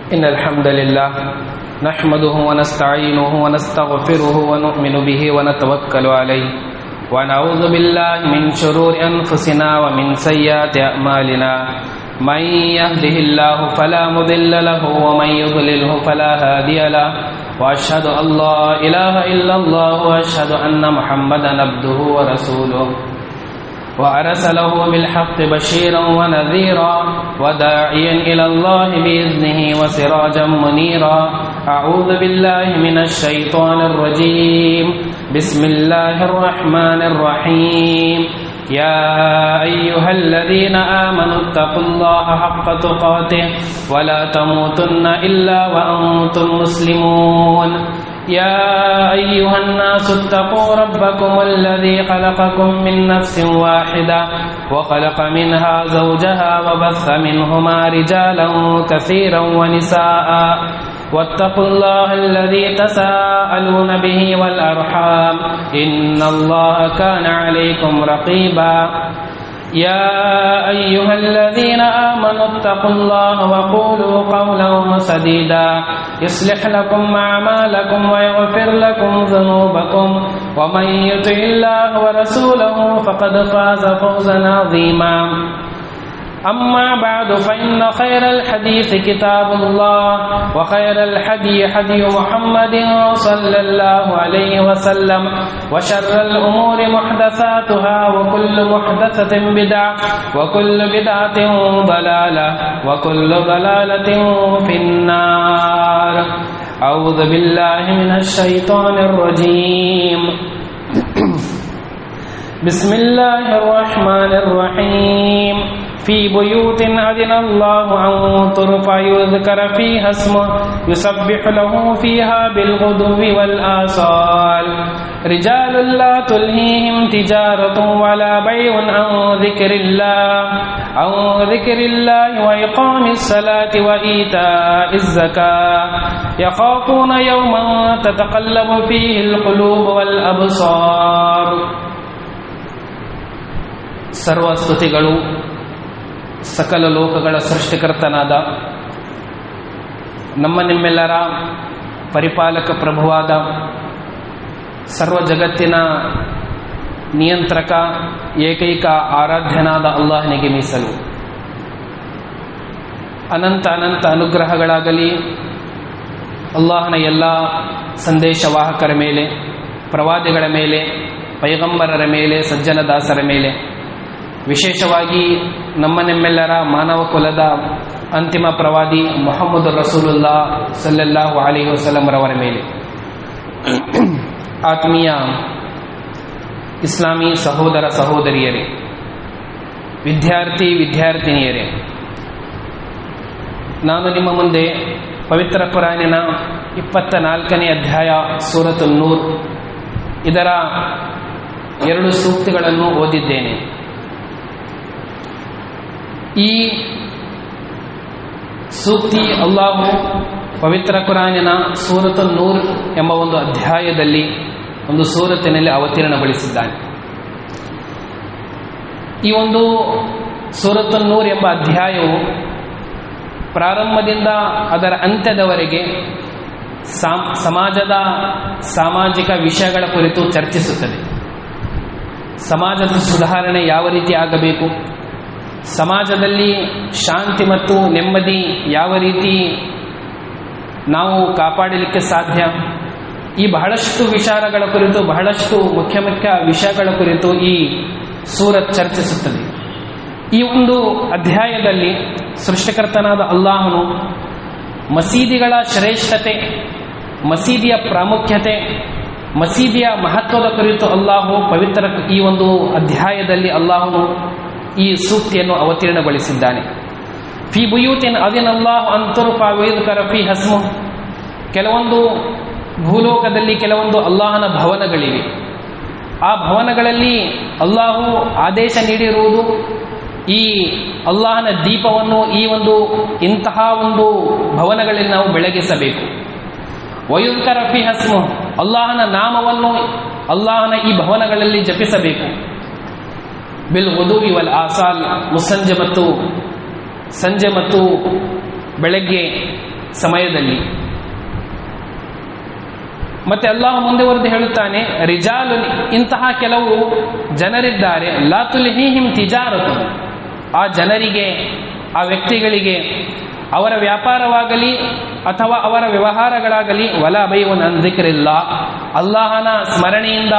إن الحمد لله نحمده ونستعينه ونستغفره ونؤمن به ونتوكل عليه ونعوذ بالله من شرور أنفسنا ومن سيئات أعمالنا من يهده الله فلا مضل له ومن يضلله فلا هادي له وأشهد أن لا إله إلا الله وأشهد أن محمدا عبده ورسوله وأرسله بالحق بشيرا ونذيرا وداعيا إلى الله بإذنه وسراجا منيرا أعوذ بالله من الشيطان الرجيم بسم الله الرحمن الرحيم يا أيها الذين آمنوا اتقوا الله حق تقاته ولا تموتن إلا وأنتم مسلمون يا أيها الناس اتقوا ربكم الذي خلقكم من نفس واحدة وخلق منها زوجها وبث منهما رجالا كثيرا ونساء واتقوا الله الذي تساءلون به والأرحام إن الله كان عليكم رقيبا يا أيها الذين آمنوا اتقوا الله وقولوا قولا سديدا يصلح لكم أعمالكم ويغفر لكم ذنوبكم ومن يطع الله ورسوله فقد فاز فوزا عظيما أما بعد فإن خير الحديث كتاب الله وخير الحدي حدي محمد صلى الله عليه وسلم وشر الأمور محدثاتها وكل محدثة بدعة وكل بدعة ضلالة وكل ضلالة في النار أعوذ بالله من الشيطان الرجيم بسم الله الرحمن الرحيم في بيوت أذن الله أن ترفع يذكر فيها اسمه يسبح له فيها بالغدو والآصال رجال لا تلهيهم تجارة ولا بيع عن ذكر الله عن ذكر الله وإقام الصلاة وإيتاء الزكاة يخافون يوما تتقلب فيه القلوب والأبصار ಸರ್ವ ಸ್ತುತಿಗಳು ಸಕಲ ಲೋಕಗಳ ಸೃಷ್ಟಿಕರ್ತನಾದ ನಮ್ಮ ನಿಮ್ಮೆಲ್ಲರ ಪರಿಪಾಲಕ ಪ್ರಭುವಾದ ಸರ್ವ ಜಗತ್ತಿನ ನಿಯಂತ್ರಕ ಏಕೈಕ ಆರಾಧ್ಯನಾದ ಅಲ್ಲಾಹನಿಗೆ ಮೀಸಲು ಅನಂತ ಅನಂತ ಅನುಗ್ರಹಗಳಾಗಲಿ ಅಲ್ಲಾಹನ ಎಲ್ಲ ಸಂದೇಶವಾಹಕರ ಮೇಲೆ ಪ್ರವಾದಿಗಳ ಮೇಲೆ ಪೈಗಂಬರರ ಮೇಲೆ ಸಜ್ಜನ ದಾಸರ ಮೇಲೆ ವಿಶೇಷವಾಗಿ ನಮ್ಮ ನಿಮ್ಮೆಲ್ಲರ ಮಾನವ ಕುಲದ ಅಂತಿಮ ಪ್ರವಾದಿ ಮೊಹಮ್ಮದ್ ರಸೂಲುಲ್ಲಾ ಸಲ್ಲೆಲ್ಲಾಹು ಅಲಿ ವಸಲಂರವರ ಮೇಲೆ ಆತ್ಮೀಯ ಇಸ್ಲಾಮಿ ಸಹೋದರ ಸಹೋದರಿಯರೇ ವಿದ್ಯಾರ್ಥಿ ವಿದ್ಯಾರ್ಥಿನಿಯರೇ ನಾನು ನಿಮ್ಮ ಮುಂದೆ ಪವಿತ್ರ ಪುರಾಣಿನ ಇಪ್ಪತ್ತ ನಾಲ್ಕನೇ ಅಧ್ಯಾಯ ಸೂರತು ನೂರ್ ಇದರ ಎರಡು ಸೂಕ್ತಿಗಳನ್ನು ಓದಿದ್ದೇನೆ ಈ ಸೂಕ್ತಿ ಅಲ್ಲಾಹು ಪವಿತ್ರ ಕುರಾನಿನ ಸೂರತ ನೂರ್ ಎಂಬ ಒಂದು ಅಧ್ಯಾಯದಲ್ಲಿ ಒಂದು ಸೂರತ್ತಿನಲ್ಲಿ ಅವತೀರ್ಣಗೊಳಿಸಿದ್ದಾನೆ ಈ ಒಂದು ಸೂರತ ನೂರ್ ಎಂಬ ಅಧ್ಯಾಯವು ಪ್ರಾರಂಭದಿಂದ ಅದರ ಅಂತ್ಯದವರೆಗೆ ಸಮಾಜದ ಸಾಮಾಜಿಕ ವಿಷಯಗಳ ಕುರಿತು ಚರ್ಚಿಸುತ್ತದೆ ಸಮಾಜದ ಸುಧಾರಣೆ ಯಾವ ರೀತಿ ಆಗಬೇಕು ಸಮಾಜದಲ್ಲಿ ಶಾಂತಿ ಮತ್ತು ನೆಮ್ಮದಿ ಯಾವ ರೀತಿ ನಾವು ಕಾಪಾಡಲಿಕ್ಕೆ ಸಾಧ್ಯ ಈ ಬಹಳಷ್ಟು ವಿಚಾರಗಳ ಕುರಿತು ಬಹಳಷ್ಟು ಮುಖ್ಯ ಮುಖ್ಯ ವಿಷಯಗಳ ಕುರಿತು ಈ ಸೂರತ್ ಚರ್ಚಿಸುತ್ತದೆ ಈ ಒಂದು ಅಧ್ಯಾಯದಲ್ಲಿ ಸೃಷ್ಟಿಕರ್ತನಾದ ಅಲ್ಲಾಹನು ಮಸೀದಿಗಳ ಶ್ರೇಷ್ಠತೆ ಮಸೀದಿಯ ಪ್ರಾಮುಖ್ಯತೆ ಮಸೀದಿಯ ಮಹತ್ವದ ಕುರಿತು ಅಲ್ಲಾಹು ಪವಿತ್ರ ಈ ಒಂದು ಅಧ್ಯಾಯದಲ್ಲಿ ಅಲ್ಲಾಹನು ಈ ಸೂಕ್ತಿಯನ್ನು ಅವತೀರ್ಣಗೊಳಿಸಿದ್ದಾನೆ ಫಿ ಬುಯೂತಿನ್ ಅದಿನಲ್ಲಾಹ್ ಅಂತರುಪಾವಿದ್ಕರ ಫಿ ಹಸ್ಮು ಕೆಲವೊಂದು ಭೂಲೋಕದಲ್ಲಿ ಕೆಲವೊಂದು ಅಲ್ಲಾಹನ ಭವನಗಳಿವೆ ಆ ಭವನಗಳಲ್ಲಿ ಅಲ್ಲಾಹು ಆದೇಶ ನೀಡಿರುವುದು ಈ ಅಲ್ಲಾಹನ ದೀಪವನ್ನು ಈ ಒಂದು ಇಂತಹ ಒಂದು ಭವನಗಳಲ್ಲಿ ನಾವು ಬೆಳಗಿಸಬೇಕು ವಯುದ್ಕರ ಫಿ ಹಸ್ಮು ಅಲ್ಲಾಹನ ನಾಮವನ್ನು ಅಲ್ಲಾಹನ ಈ ಭವನಗಳಲ್ಲಿ ಜಪಿಸಬೇಕು ಬಿಲ್ ಉದುವಿ ವಲ್ ಆಸಾಲ್ ಮುಸ್ಸಂಜೆ ಮತ್ತು ಸಂಜೆ ಮತ್ತು ಬೆಳಗ್ಗೆ ಸಮಯದಲ್ಲಿ ಮತ್ತೆ ಅಲ್ಲಾಹ್ ಮುಂದುವರೆದು ಹೇಳುತ್ತಾನೆ ರಿಜಾಲು ಇಂತಹ ಕೆಲವು ಜನರಿದ್ದಾರೆ ಲಾತುಲಿಹಿಂ ತಿಜಾರತು ಆ ಜನರಿಗೆ ಆ ವ್ಯಕ್ತಿಗಳಿಗೆ ಅವರ ವ್ಯಾಪಾರವಾಗಲಿ ಅಥವಾ ಅವರ ವ್ಯವಹಾರಗಳಾಗಲಿ ವಲ ಬೈವನ್ ಅಂದಿಕ್ರಿಲ್ಲ ಅಲ್ಲಾಹನ ಸ್ಮರಣೆಯಿಂದ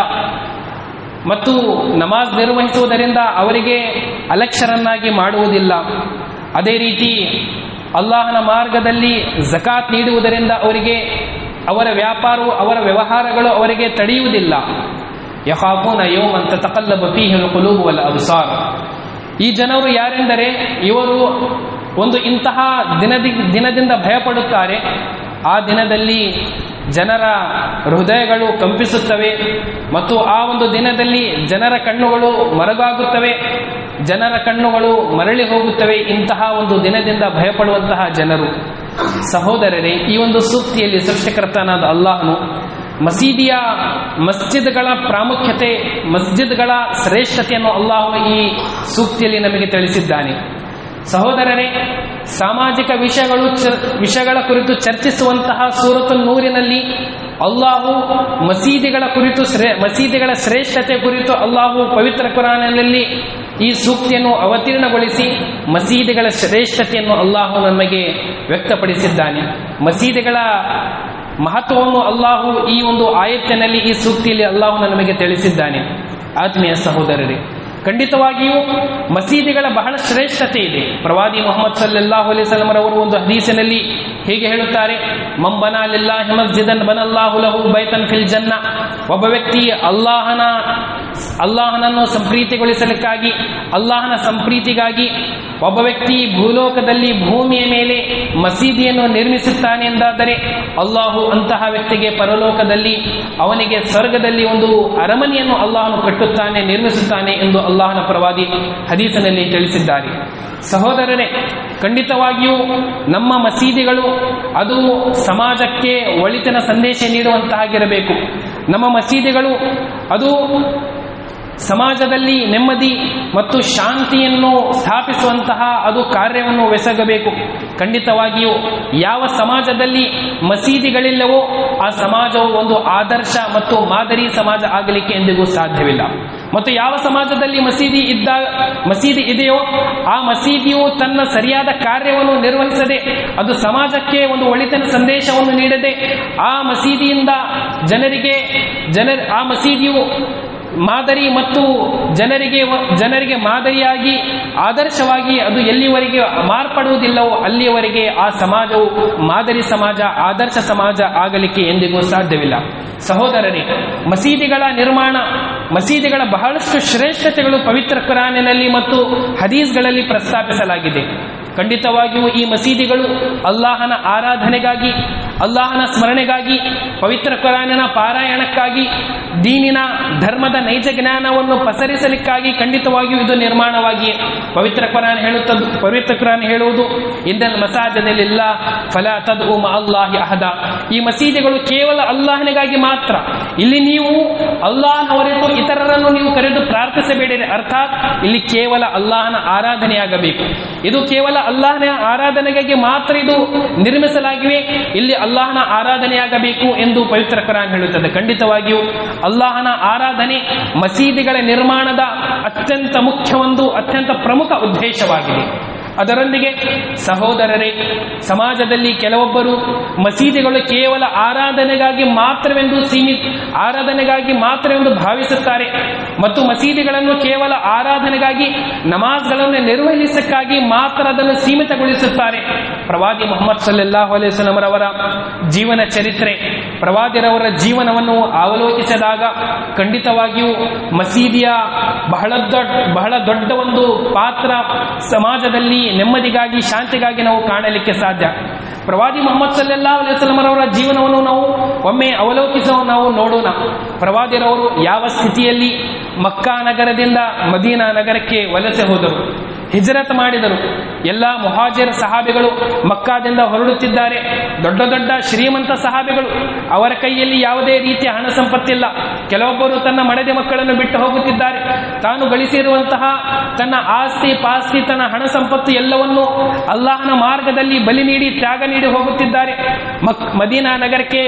ಮತ್ತು ನಮಾಜ್ ನಿರ್ವಹಿಸುವುದರಿಂದ ಅವರಿಗೆ ಅಲಕ್ಷರನ್ನಾಗಿ ಮಾಡುವುದಿಲ್ಲ ಅದೇ ರೀತಿ ಅಲ್ಲಾಹನ ಮಾರ್ಗದಲ್ಲಿ ಜಕಾತ್ ನೀಡುವುದರಿಂದ ಅವರಿಗೆ ಅವರ ವ್ಯಾಪಾರವು ಅವರ ವ್ಯವಹಾರಗಳು ಅವರಿಗೆ ತಡೆಯುವುದಿಲ್ಲ ಯಹಾಫೂನ ಯೋಮಂತ ತಕಲ್ಲಬ ಫೀಹಿಲ್ ಕುಲೂಬು ವಲ್ ಅಬ್ಸಾರ್ ಈ ಜನರು ಯಾರೆಂದರೆ ಇವರು ಒಂದು ಇಂತಹ ದಿನದಿ ದಿನದಿಂದ ಭಯಪಡುತ್ತಾರೆ ಆ ದಿನದಲ್ಲಿ ಜನರ ಹೃದಯಗಳು ಕಂಪಿಸುತ್ತವೆ ಮತ್ತು ಆ ಒಂದು ದಿನದಲ್ಲಿ ಜನರ ಕಣ್ಣುಗಳು ಮರಗಾಗುತ್ತವೆ ಜನರ ಕಣ್ಣುಗಳು ಮರಳಿ ಹೋಗುತ್ತವೆ ಇಂತಹ ಒಂದು ದಿನದಿಂದ ಭಯಪಡುವಂತಹ ಜನರು ಸಹೋದರರೇ ಈ ಒಂದು ಸೂಕ್ತಿಯಲ್ಲಿ ಸೃಷ್ಟಿಕರ್ತನಾದ ಅಲ್ಲಾಹನು ಮಸೀದಿಯ ಮಸ್ಜಿದ್ಗಳ ಪ್ರಾಮುಖ್ಯತೆ ಮಸ್ಜಿದ್ಗಳ ಶ್ರೇಷ್ಠತೆಯನ್ನು ಅಲ್ಲಾಹನು ಈ ಸೂಕ್ತಿಯಲ್ಲಿ ನಮಗೆ ತಿಳಿಸಿದ್ದಾನೆ ಸಹೋದರರೇ ಸಾಮಾಜಿಕ ವಿಷಯಗಳು ವಿಷಯಗಳ ಕುರಿತು ಚರ್ಚಿಸುವಂತಹ ಸೂರತು ನೂರಿನಲ್ಲಿ ಅಲ್ಲಾಹು ಮಸೀದಿಗಳ ಕುರಿತು ಶ್ರೇ ಮಸೀದಿಗಳ ಶ್ರೇಷ್ಠತೆ ಕುರಿತು ಅಲ್ಲಾಹು ಪವಿತ್ರ ಕುರಾನಿನಲ್ಲಿ ಈ ಸೂಕ್ತಿಯನ್ನು ಅವತೀರ್ಣಗೊಳಿಸಿ ಮಸೀದಿಗಳ ಶ್ರೇಷ್ಠತೆಯನ್ನು ಅಲ್ಲಾಹು ನಮಗೆ ವ್ಯಕ್ತಪಡಿಸಿದ್ದಾನೆ ಮಸೀದಿಗಳ ಮಹತ್ವವನ್ನು ಅಲ್ಲಾಹು ಈ ಒಂದು ಆಯತ್ತಿನಲ್ಲಿ ಈ ಸೂಕ್ತಿಯಲ್ಲಿ ಅಲ್ಲಾಹು ನಮಗೆ ತಿಳಿಸಿದ್ದಾನೆ ಆತ್ಮೀಯ ಸಹೋದರರೇ ಖಂಡಿತವಾಗಿಯೂ ಮಸೀದಿಗಳ ಬಹಳ ಶ್ರೇಷ್ಠತೆ ಇದೆ ಪ್ರವಾದಿ ಮೊಹಮ್ಮದ್ ಸಲ್ಲಾಹು ಅಲೈವಲ್ಲಂ ರವರು ಒಂದು ಹದೀಸಿನಲ್ಲಿ ಹೀಗೆ ಹೇಳುತ್ತಾರೆ ಮಂಬನ ಲಿಲ್ಲಾಹಿ ಮಸ್ಜಿದನ್ ಬನಲ್ಲಾಹು ಲಹು ಬೈತನ್ ಫಿಲ್ ಜನ್ನ ಒಬ್ಬ ವ್ಯಕ್ತಿ ಅಲ್ಲಾಹನ ಅಲ್ಲಾಹನನ್ನು ಸಂಪ್ರೀತಿಗೊಳಿಸಲಿಕ್ಕಾಗಿ ಅಲ್ಲಾಹನ ಸಂಪ್ರೀತಿಗಾಗಿ ಒಬ್ಬ ವ್ಯಕ್ತಿ ಭೂಲೋಕದಲ್ಲಿ ಭೂಮಿಯ ಮೇಲೆ ಮಸೀದಿಯನ್ನು ನಿರ್ಮಿಸುತ್ತಾನೆ ಎಂದಾದರೆ ಅಲ್ಲಾಹು ಅಂತಹ ವ್ಯಕ್ತಿಗೆ ಪರಲೋಕದಲ್ಲಿ ಅವನಿಗೆ ಸ್ವರ್ಗದಲ್ಲಿ ಒಂದು ಅರಮನೆಯನ್ನು ಅಲ್ಲಾಹನು ಕಟ್ಟುತ್ತಾನೆ ನಿರ್ಮಿಸುತ್ತಾನೆ ಎಂದು ಅಲ್ಲಾಹನ ಪ್ರವಾದಿ ಹದೀಸನಲ್ಲಿ ತಿಳಿಸಿದ್ದಾರೆ ಸಹೋದರರೇ ಖಂಡಿತವಾಗಿಯೂ ನಮ್ಮ ಮಸೀದಿಗಳು ಅದು ಸಮಾಜಕ್ಕೆ ಒಳಿತಿನ ಸಂದೇಶ ನೀಡುವಂತಹಾಗಿರಬೇಕು ನಮ್ಮ ಮಸೀದಿಗಳು ಅದು ಸಮಾಜದಲ್ಲಿ ನೆಮ್ಮದಿ ಮತ್ತು ಶಾಂತಿಯನ್ನು ಸ್ಥಾಪಿಸುವಂತಹ ಅದು ಕಾರ್ಯವನ್ನು ಬೆಸಗಬೇಕು ಖಂಡಿತವಾಗಿಯೂ ಯಾವ ಸಮಾಜದಲ್ಲಿ ಮಸೀದಿಗಳಿಲ್ಲವೋ ಆ ಸಮಾಜವು ಒಂದು ಆದರ್ಶ ಮತ್ತು ಮಾದರಿ ಸಮಾಜ ಆಗಲಿಕ್ಕೆ ಎಂದಿಗೂ ಸಾಧ್ಯವಿಲ್ಲ ಮತ್ತು ಯಾವ ಸಮಾಜದಲ್ಲಿ ಮಸೀದಿ ಇದ್ದ ಮಸೀದಿ ಇದೆಯೋ ಆ ಮಸೀದಿಯು ತನ್ನ ಸರಿಯಾದ ಕಾರ್ಯವನ್ನು ನಿರ್ವಹಿಸದೆ ಅದು ಸಮಾಜಕ್ಕೆ ಒಂದು ಒಳಿತಿನ ಸಂದೇಶವನ್ನು ನೀಡದೆ ಆ ಮಸೀದಿಯಿಂದ ಜನರಿಗೆ ಜನ ಆ ಮಸೀದಿಯು ಮಾದರಿ ಮತ್ತು ಜನರಿಗೆ ಜನರಿಗೆ ಮಾದರಿಯಾಗಿ ಆದರ್ಶವಾಗಿ ಅದು ಎಲ್ಲಿವರೆಗೆ ಮಾರ್ಪಡುವುದಿಲ್ಲವೋ ಅಲ್ಲಿಯವರೆಗೆ ಆ ಸಮಾಜವು ಮಾದರಿ ಸಮಾಜ ಆದರ್ಶ ಸಮಾಜ ಆಗಲಿಕ್ಕೆ ಎಂದಿಗೂ ಸಾಧ್ಯವಿಲ್ಲ ಸಹೋದರರೇ ಮಸೀದಿಗಳ ನಿರ್ಮಾಣ ಮಸೀದಿಗಳ ಬಹಳಷ್ಟು ಶ್ರೇಷ್ಠತೆಗಳು ಪವಿತ್ರ ಕುರಾನಿನಲ್ಲಿ ಮತ್ತು ಹದೀಸ್ಗಳಲ್ಲಿ ಪ್ರಸ್ತಾಪಿಸಲಾಗಿದೆ ಖಂಡಿತವಾಗಿಯೂ ಈ ಮಸೀದಿಗಳು ಅಲ್ಲಾಹನ ಆರಾಧನೆಗಾಗಿ ಅಲ್ಲಾಹನ ಸ್ಮರಣೆಗಾಗಿ ಪವಿತ್ರ ಕುರಾನಿನ ಪಾರಾಯಣಕ್ಕಾಗಿ ದೀನಿನ ಧರ್ಮದ ನೈಜ ಜ್ಞಾನವನ್ನು ಪಸರಿಸಲಿಕ್ಕಾಗಿ ಖಂಡಿತವಾಗಿಯೂ ಇದು ನಿರ್ಮಾಣವಾಗಿ ಪವಿತ್ರ ಕುರಾನ್ ಹೇಳುತ್ತದೆ ಪವಿತ್ರ ಕುರಾನ್ ಹೇಳುವುದು ಇಂದಲ್ ಮಸಾಜದಲ್ಲಿಲ್ಲ ಫಲ ತದ್ ಉಮ ಅಲ್ಲಾಹಿ ಅಹದ ಈ ಮಸೀದಿಗಳು ಕೇವಲ ಅಲ್ಲಾಹನಿಗಾಗಿ ಮಾತ್ರ ಇಲ್ಲಿ ನೀವು ಅಲ್ಲಾಹ್ ಹೊರತು ಇತರರನ್ನು ನೀವು ಕರೆದು ಪ್ರಾರ್ಥಿಸಬೇಡಿರಿ ಅರ್ಥಾತ್ ಇಲ್ಲಿ ಕೇವಲ ಅಲ್ಲಾಹನ ಆರಾಧನೆಯಾಗಬೇಕು ಇದು ಕೇವಲ ಅಲ್ಲಾಹನ ಆರಾಧನೆಗಾಗಿ ಮಾತ್ರ ಇದು ನಿರ್ಮಿಸಲಾಗಿವೆ ಇಲ್ಲಿ ಅಲ್ಲಾಹನ ಆರಾಧನೆಯಾಗಬೇಕು ಎಂದು ಪವಿತ್ರ ಕುರಾನ್ ಹೇಳುತ್ತದೆ ಖಂಡಿತವಾಗಿಯೂ ಅಲ್ಲಾಹನ ಆರಾಧನೆ ಮಸೀದಿಗಳ ನಿರ್ಮಾಣದ ಅತ್ಯಂತ ಮುಖ್ಯ ಒಂದು ಅತ್ಯಂತ ಪ್ರಮುಖ ಉದ್ದೇಶವಾಗಿದೆ ಅದರೊಂದಿಗೆ ಸಹೋದರರೇ ಸಮಾಜದಲ್ಲಿ ಕೆಲವೊಬ್ಬರು ಮಸೀದಿಗಳು ಕೇವಲ ಆರಾಧನೆಗಾಗಿ ಮಾತ್ರವೆಂದು ಸೀಮಿತ ಆರಾಧನೆಗಾಗಿ ಮಾತ್ರವೆಂದು ಭಾವಿಸುತ್ತಾರೆ ಮತ್ತು ಮಸೀದಿಗಳನ್ನು ಕೇವಲ ಆರಾಧನೆಗಾಗಿ ನಮಾಜ್ಗಳನ್ನು ನಿರ್ವಹಿಸಕ್ಕಾಗಿ ಮಾತ್ರ ಅದನ್ನು ಸೀಮಿತಗೊಳಿಸುತ್ತಾರೆ ಪ್ರವಾದಿ ಮೊಹಮ್ಮದ್ ಸಲ್ಲಾಹು ಅಲೈವಲಮರವರ ಜೀವನ ಚರಿತ್ರೆ ಪ್ರವಾದಿರವರ ಜೀವನವನ್ನು ಅವಲೋಕಿಸಿದಾಗ ಖಂಡಿತವಾಗಿಯೂ ಮಸೀದಿಯ ಬಹಳ ದೊಡ್ಡ ಬಹಳ ದೊಡ್ಡ ಒಂದು ಪಾತ್ರ ಸಮಾಜದಲ್ಲಿ ನೆಮ್ಮದಿಗಾಗಿ ಶಾಂತಿಗಾಗಿ ನಾವು ಕಾಣಲಿಕ್ಕೆ ಸಾಧ್ಯ ಪ್ರವಾದಿ ಮೊಹಮ್ಮದ್ ಸಲ್ಲಾ ಅಲೈವಲಮರವರ ಜೀವನವನ್ನು ನಾವು ಒಮ್ಮೆ ಅವಲೋಕಿಸುವ ನಾವು ನೋಡೋಣ ಪ್ರವಾದಿರವರು ಯಾವ ಸ್ಥಿತಿಯಲ್ಲಿ ಮಕ್ಕಾ ನಗರದಿಂದ ಮದೀನಾ ನಗರಕ್ಕೆ ವಲಸೆ ಹೋದರು ಹಿಜರತ್ ಮಾಡಿದರು ಎಲ್ಲ ಮುಹಾಜಿರ್ ಸಹಾಬಿಗಳು ಮಕ್ಕಾದಿಂದ ಹೊರಡುತ್ತಿದ್ದಾರೆ ದೊಡ್ಡ ದೊಡ್ಡ ಶ್ರೀಮಂತ ಸಹಾಬಿಗಳು ಅವರ ಕೈಯಲ್ಲಿ ಯಾವುದೇ ರೀತಿಯ ಹಣ ಸಂಪತ್ತಿಲ್ಲ ಕೆಲವೊಬ್ಬರು ತನ್ನ ಮಡದೆ ಮಕ್ಕಳನ್ನು ಬಿಟ್ಟು ಹೋಗುತ್ತಿದ್ದಾರೆ ತಾನು ಗಳಿಸಿರುವಂತಹ ತನ್ನ ಆಸ್ತಿ ಪಾಸ್ತಿ ತನ್ನ ಹಣ ಸಂಪತ್ತು ಎಲ್ಲವನ್ನು ಅಲ್ಲಾಹನ ಮಾರ್ಗದಲ್ಲಿ ಬಲಿ ನೀಡಿ ತ್ಯಾಗ ನೀಡಿ ಹೋಗುತ್ತಿದ್ದಾರೆ ಮಕ್ ಮದೀನಾ ನಗರಕ್ಕೆ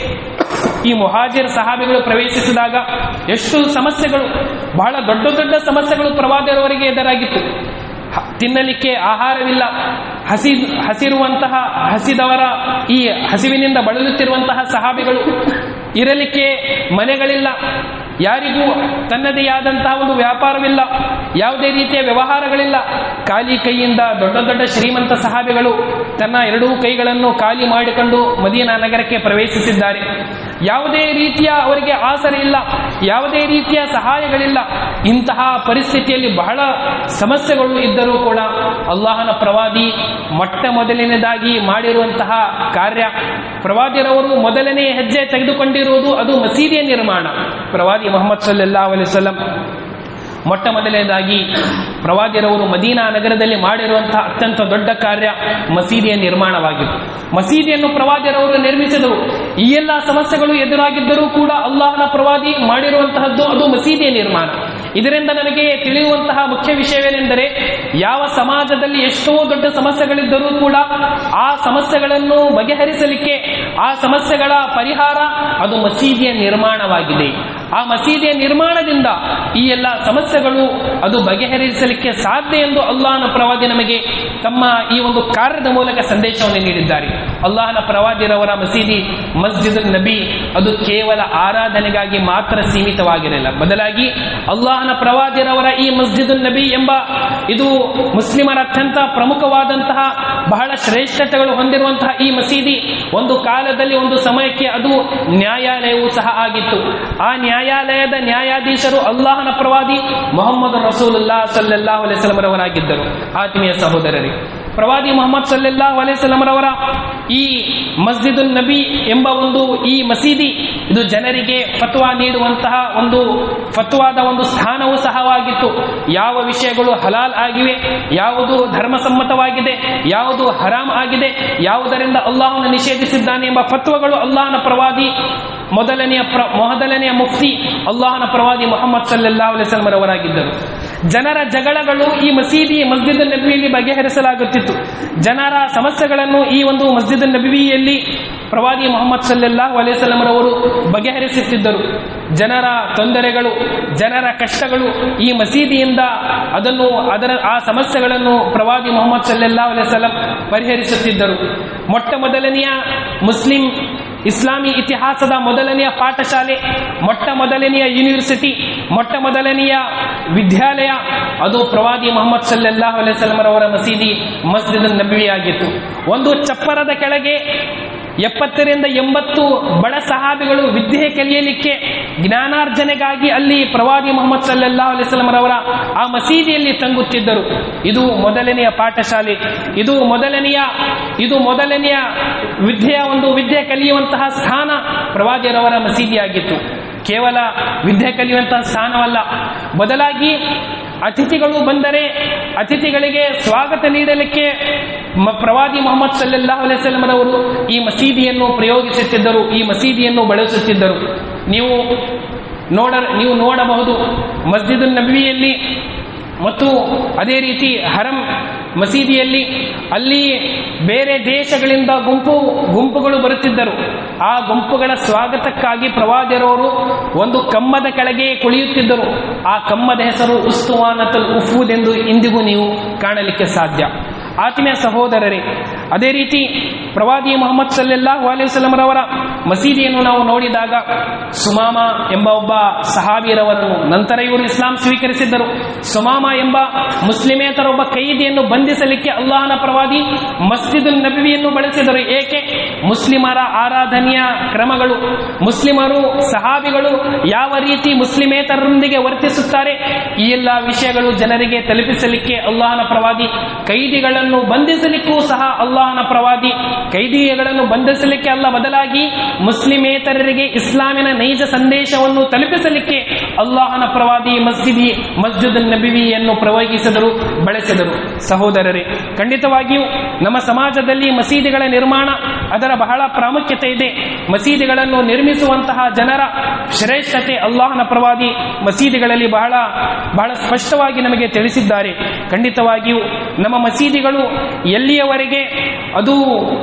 ಈ ಮುಹಾಜಿರ್ ಸಹಾಬಿಗಳು ಪ್ರವೇಶಿಸಿದಾಗ ಎಷ್ಟು ಸಮಸ್ಯೆಗಳು ಬಹಳ ದೊಡ್ಡ ದೊಡ್ಡ ಸಮಸ್ಯೆಗಳು ಪ್ರವಾದಿಯವರಿಗೆ ಎದುರಾಗಿತ್ತು ಹ- ತಿನ್ನಲಿಕ್ಕೆ ಆಹಾರವಿಲ್ಲ ಹಸಿ ಹಸಿರುವಂತಹ ಹಸಿದವರ ಈ ಹಸಿವಿನಿಂದ ಬಳಲುತ್ತಿರುವಂತಹ ಸಹಾಬಿಗಳು ಇರಲಿಕ್ಕೆ ಮನೆಗಳಿಲ್ಲ ಯಾರಿಗೂ ತನ್ನದೇ ಆದಂತಹ ಒಂದು ವ್ಯಾಪಾರವಿಲ್ಲ ಯಾವುದೇ ರೀತಿಯ ವ್ಯವಹಾರಗಳಿಲ್ಲ ಖಾಲಿ ಕೈಯಿಂದ ದೊಡ್ಡ ದೊಡ್ಡ ಶ್ರೀಮಂತ ಸಹಾಬಿಗಳು ತನ್ನ ಎರಡೂ ಕೈಗಳನ್ನು ಖಾಲಿ ಮಾಡಿಕೊಂಡು ಮದೀನಾ ನಗರಕ್ಕೆ ಪ್ರವೇಶಿಸಿದ್ದಾರೆ ಯಾವುದೇ ರೀತಿಯ ಅವರಿಗೆ ಆಸರೆ ಇಲ್ಲ ಯಾವುದೇ ರೀತಿಯ ಸಹಾಯಗಳಿಲ್ಲ ಇಂತಹ ಪರಿಸ್ಥಿತಿಯಲ್ಲಿ ಬಹಳ ಸಮಸ್ಯೆಗಳು ಇದ್ದರೂ ಕೂಡ ಅಲ್ಲಾಹನ ಪ್ರವಾದಿ ಮೊಟ್ಟ ಮೊದಲನೇದಾಗಿ ಮಾಡಿರುವಂತಹ ಕಾರ್ಯ ಪ್ರವಾದಿರವರು ಮೊದಲನೇ ಹೆಜ್ಜೆ ತೆಗೆದುಕೊಂಡಿರುವುದು ಅದು ಮಸೀದಿಯ ನಿರ್ಮಾಣ ಪ್ರವಾದಿ ಮೊಹಮ್ಮದ್ ಸಲ್ಲಾ ಅಲಿಸಲ್ಲಂ ಮೊಟ್ಟ ಮೊದಲನೇದಾಗಿ ಪ್ರವಾದಿರವರು ಮದೀನಾ ನಗರದಲ್ಲಿ ಮಾಡಿರುವಂತಹ ಅತ್ಯಂತ ದೊಡ್ಡ ಕಾರ್ಯ ಮಸೀದಿಯ ನಿರ್ಮಾಣವಾಗಿತ್ತು ಮಸೀದಿಯನ್ನು ಪ್ರವಾದಿರವರು ನಿರ್ಮಿಸಿದರು ಈ ಎಲ್ಲ ಸಮಸ್ಯೆಗಳು ಎದುರಾಗಿದ್ದರೂ ಕೂಡ ಅಲ್ಲಾಹನ ಪ್ರವಾದಿ ಮಾಡಿರುವಂತಹದ್ದು ಅದು ಮಸೀದಿಯ ನಿರ್ಮಾಣ ಇದರಿಂದ ನನಗೆ ತಿಳಿಯುವಂತಹ ಮುಖ್ಯ ವಿಷಯವೇನೆಂದರೆ ಯಾವ ಸಮಾಜದಲ್ಲಿ ಎಷ್ಟೋ ದೊಡ್ಡ ಸಮಸ್ಯೆಗಳಿದ್ದರೂ ಕೂಡ ಆ ಸಮಸ್ಯೆಗಳನ್ನು ಬಗೆಹರಿಸಲಿಕ್ಕೆ ಆ ಸಮಸ್ಯೆಗಳ ಪರಿಹಾರ ಅದು ಮಸೀದಿಯ ನಿರ್ಮಾಣವಾಗಿದೆ ಆ ಮಸೀದಿಯ ನಿರ್ಮಾಣದಿಂದ ಈ ಎಲ್ಲ ಸಮಸ್ಯೆಗಳು ಅದು ಬಗೆಹರಿಸಲಿಕ್ಕೆ ಸಾಧ್ಯ ಎಂದು ಅಲ್ಲಾಹನ ಪ್ರವಾದಿ ನಮಗೆ ತಮ್ಮ ಈ ಒಂದು ಕಾರ್ಯದ ಮೂಲಕ ಸಂದೇಶವನ್ನು ನೀಡಿದ್ದಾರೆ ಅಲ್ಲಾಹನ ಪ್ರವಾದಿರವರ ಮಸೀದಿ ಮಸ್ಜಿದ್ ನಬಿ ಅದು ಕೇವಲ ಆರಾಧನೆಗಾಗಿ ಮಾತ್ರ ಸೀಮಿತವಾಗಿರಲಿಲ್ಲ ಬದಲಾಗಿ ಅಲ್ಲಾಹನ ಪ್ರವಾದಿರವರ ಈ ಮಸ್ಜಿದ್ ನಬಿ ಎಂಬ ಇದು ಮುಸ್ಲಿಮರ ಅತ್ಯಂತ ಪ್ರಮುಖವಾದಂತಹ ಬಹಳ ಶ್ರೇಷ್ಠತೆಗಳು ಹೊಂದಿರುವಂತಹ ಈ ಮಸೀದಿ ಒಂದು ಕಾಲದಲ್ಲಿ ಒಂದು ಸಮಯಕ್ಕೆ ಅದು ನ್ಯಾಯಾಲಯವೂ ಸಹ ಆಗಿತ್ತು ಆ ನ್ಯಾಯಾಲಯದ ನ್ಯಾಯಾಧೀಶರು ಅಲ್ಲಾಹನ ಪ್ರವಾದಿ ಮೊಹಮ್ಮದ್ ರಸೂಲುಲ್ಲಾ ಸಲ್ಲೆಲ್ಲಾಹು ಅಲೈಸ್ಲಮರವರಾಗಿದ್ದರು ಆತ್ಮೀಯ ಸಹೋದರರೇ ಪ್ರವಾದಿ ಮೊಹಮ್ಮದ್ ಸಲ್ಲೆಲ್ಲಾಹು ಅಲೈಸ್ಲಮರವರ ಈ ಮಸ್ಜಿದ್ ನಬಿ ಎಂಬ ಒಂದು ಈ ಮಸೀದಿ ಇದು ಜನರಿಗೆ ಫತ್ವಾ ನೀಡುವಂತಹ ಒಂದು ಫತ್ವಾದ ಒಂದು ಸ್ಥಾನವೂ ಸಹವಾಗಿತ್ತು ಯಾವ ವಿಷಯಗಳು ಹಲಾಲ್ ಆಗಿವೆ ಯಾವುದು ಧರ್ಮಸಮ್ಮತವಾಗಿದೆ ಯಾವುದು ಹರಾಮ್ ಆಗಿದೆ ಯಾವುದರಿಂದ ಅಲ್ಲಾಹನು ನಿಷೇಧಿಸಿದ್ದಾನೆ ಎಂಬ ಫತ್ವಗಳು ಅಲ್ಲಾಹನ ಪ್ರವಾದಿ ಮೊದಲನೆಯ ಪ್ರ ಮೊದಲನೆಯ ಮುಫ್ತಿ ಅಲ್ಲಾಹನ ಪ್ರವಾದಿ ಮೊಹಮ್ಮದ್ ಸಲ್ಲಾಹ್ ಅಲಿಸ್ಲಮರವರಾಗಿದ್ದರು ಜನರ ಜಗಳಗಳು ಈ ಮಸೀದಿ ಮಸ್ಜಿದ್ ನಬಿಯಲ್ಲಿ ಬಗೆಹರಿಸಲಾಗುತ್ತಿತ್ತು ಜನರ ಸಮಸ್ಯೆಗಳನ್ನು ಈ ಒಂದು ಮಸ್ಜಿದ್ ನಬಿಯಲ್ಲಿ ಪ್ರವಾದಿ ಮೊಹಮ್ಮದ್ ಸಲ್ಲಾಹು ಅಲೈಸಲ್ಲಮರವರು ಬಗೆಹರಿಸುತ್ತಿದ್ದರು ಜನರ ತೊಂದರೆಗಳು ಜನರ ಕಷ್ಟಗಳು ಈ ಮಸೀದಿಯಿಂದ ಅದನ್ನು ಅದರ ಆ ಸಮಸ್ಯೆಗಳನ್ನು ಪ್ರವಾದಿ ಮೊಹಮ್ಮದ್ ಸಲ್ಲಾಹು ಅಲೈವಲ್ಲಂ ಪರಿಹರಿಸುತ್ತಿದ್ದರು ಮೊಟ್ಟ ಮೊದಲನೆಯ ಮುಸ್ಲಿಂ ಇಸ್ಲಾಮಿ ಇತಿಹಾಸದ ಮೊದಲನೆಯ ಪಾಠಶಾಲೆ ಮೊಟ್ಟ ಮೊದಲನೆಯ ಯೂನಿವರ್ಸಿಟಿ ಮೊಟ್ಟ ಮೊದಲನೆಯ ವಿದ್ಯಾಲಯ ಅದು ಪ್ರವಾದಿ ಮೊಹಮ್ಮದ್ ಸಲ್ಲಾಹು ಅಲೈವಲ್ಲಮರವರ ಮಸೀದಿ ಮಸ್ಜಿದ್ ನಬಿಯಾಗಿತ್ತು ಒಂದು ಚಪ್ಪರದ ಕೆಳಗೆ ಎಪ್ಪತ್ತರಿಂದ ಎಂಬತ್ತು ಬಡ ಸಹಾಬಿಗಳು ವಿದ್ಯೆ ಕಲಿಯಲಿಕ್ಕೆ ಜ್ಞಾನಾರ್ಜನೆಗಾಗಿ ಅಲ್ಲಿ ಪ್ರವಾದಿ ಮೊಹಮ್ಮದ್ ಸಲ್ಲಾಹ್ ಅಲಿಸ್ಲಮರವರ ಆ ಮಸೀದಿಯಲ್ಲಿ ತಂಗುತ್ತಿದ್ದರು ಇದು ಮೊದಲನೆಯ ಪಾಠಶಾಲೆ ಇದು ಮೊದಲನೆಯ ಇದು ಮೊದಲನೆಯ ವಿದ್ಯೆಯ ಒಂದು ವಿದ್ಯೆ ಕಲಿಯುವಂತಹ ಸ್ಥಾನ ಪ್ರವಾದಿಯರವರ ಮಸೀದಿಯಾಗಿತ್ತು ಕೇವಲ ವಿದ್ಯೆ ಕಲಿಯುವಂತಹ ಸ್ಥಾನವಲ್ಲ ಬದಲಾಗಿ ಅತಿಥಿಗಳು ಬಂದರೆ ಅತಿಥಿಗಳಿಗೆ ಸ್ವಾಗತ ನೀಡಲಿಕ್ಕೆ ಮ- ಪ್ರವಾದಿ ಮೊಹಮ್ಮದ್ ಸಲ್ಲಾಹ್ ಅಲೈವಲ್ಲಮರವರು ಈ ಮಸೀದಿಯನ್ನು ಪ್ರಯೋಗಿಸುತ್ತಿದ್ದರು ಈ ಮಸೀದಿಯನ್ನು ಬಳಸುತ್ತಿದ್ದರು ನೀವು ನೋಡ ನೀವು ನೋಡಬಹುದು ಮಸ್ಜಿದ್ ನಬಿಯಲ್ಲಿ ಮತ್ತು ಅದೇ ರೀತಿ ಹರಂ ಮಸೀದಿಯಲ್ಲಿ ಅಲ್ಲಿ ಬೇರೆ ದೇಶಗಳಿಂದ ಗುಂಪು ಗುಂಪುಗಳು ಬರುತ್ತಿದ್ದರು ಆ ಗುಂಪುಗಳ ಸ್ವಾಗತಕ್ಕಾಗಿ ಪ್ರವಾದಿಯರವರು ಒಂದು ಕಮ್ಮದ ಕೆಳಗೆ ಕುಳಿಯುತ್ತಿದ್ದರು ಆ ಕಮ್ಮದ ಹೆಸರು ಉಸ್ತುವಾನತಲ್ ಉಫೂದ್ ಎಂದು ಇಂದಿಗೂ ನೀವು ಕಾಣಲಿಕ್ಕೆ ಸಾಧ್ಯ ಆತ್ಮೀಯ ಸಹೋದರರೇ ಅದೇ ರೀತಿ ಪ್ರವಾದಿ ಮೊಹಮ್ಮದ್ ಸಲ್ಲಾಹು ಅಲೈವಲ್ಲಮರವರ ಮಸೀದಿಯನ್ನು ನಾವು ನೋಡಿದಾಗ ಸುಮಾಮ ಎಂಬ ಒಬ್ಬ ಸಹಾಬಿಯರವರನ್ನು ನಂತರ ಇವರು ಇಸ್ಲಾಂ ಸ್ವೀಕರಿಸಿದ್ದರು ಸುಮಾಮ ಎಂಬ ಮುಸ್ಲಿಮೇತರ ಒಬ್ಬ ಕೈದಿಯನ್ನು ಬಂಧಿಸಲಿಕ್ಕೆ ಅಲ್ಲಾಹನ ಪ್ರವಾದಿ ಮಸ್ಜಿದ್ ನಬಿಯನ್ನು ಬಳಸಿದರು ಏಕೆ ಮುಸ್ಲಿಮರ ಆರಾಧನೆಯ ಕ್ರಮಗಳು ಮುಸ್ಲಿಮರು ಸಹಾಬಿಗಳು ಯಾವ ರೀತಿ ಮುಸ್ಲಿಮೇತರರೊಂದಿಗೆ ವರ್ತಿಸುತ್ತಾರೆ ಈ ಎಲ್ಲ ವಿಷಯಗಳು ಜನರಿಗೆ ತಲುಪಿಸಲಿಕ್ಕೆ ಅಲ್ಲಾಹನ ಪ್ರವಾದಿ ಕೈದಿಗಳನ್ನು ಬಂಧಿಸಲಿಕ್ಕೂ ಸಹ ಅಲ್ಲಾಹನ ಪ್ರವಾದಿ ಕೈದಿಗಳನ್ನು ಬಂಧಿಸಲಿಕ್ಕೆ ಅಲ್ಲ ಬದಲಾಗಿ ಮುಸ್ಲಿಮೇತರರಿಗೆ ಇಸ್ಲಾಮಿನ ನೈಜ ಸಂದೇಶವನ್ನು ತಲುಪಿಸಲಿಕ್ಕೆ ಅಲ್ಲಾಹನ ಪ್ರವಾದಿ ಮಸ್ಜಿದಿ ಮಸ್ಜಿದ್ ನಬಿವಿಯನ್ನು ಪ್ರಯೋಗಿಸಿದರು ಬಳಸಿದರು ಸಹೋದರರೇ ಖಂಡಿತವಾಗಿಯೂ ನಮ್ಮ ಸಮಾಜದಲ್ಲಿ ಮಸೀದಿಗಳ ನಿರ್ಮಾಣ ಅದರ ಬಹಳ ಪ್ರಾಮುಖ್ಯತೆ ಇದೆ ಮಸೀದಿಗಳನ್ನು ನಿರ್ಮಿಸುವಂತಹ ಜನರ ಶ್ರೇಷ್ಠತೆ ಅಲ್ಲಾಹನ ಪ್ರವಾದಿ ಮಸೀದಿಗಳಲ್ಲಿ ಬಹಳ ಬಹಳ ಸ್ಪಷ್ಟವಾಗಿ ನಮಗೆ ತಿಳಿಸಿದ್ದಾರೆ ಖಂಡಿತವಾಗಿಯೂ ನಮ್ಮ ಮಸೀದಿಗಳು ಎಲ್ಲಿಯವರೆಗೆ ಅದು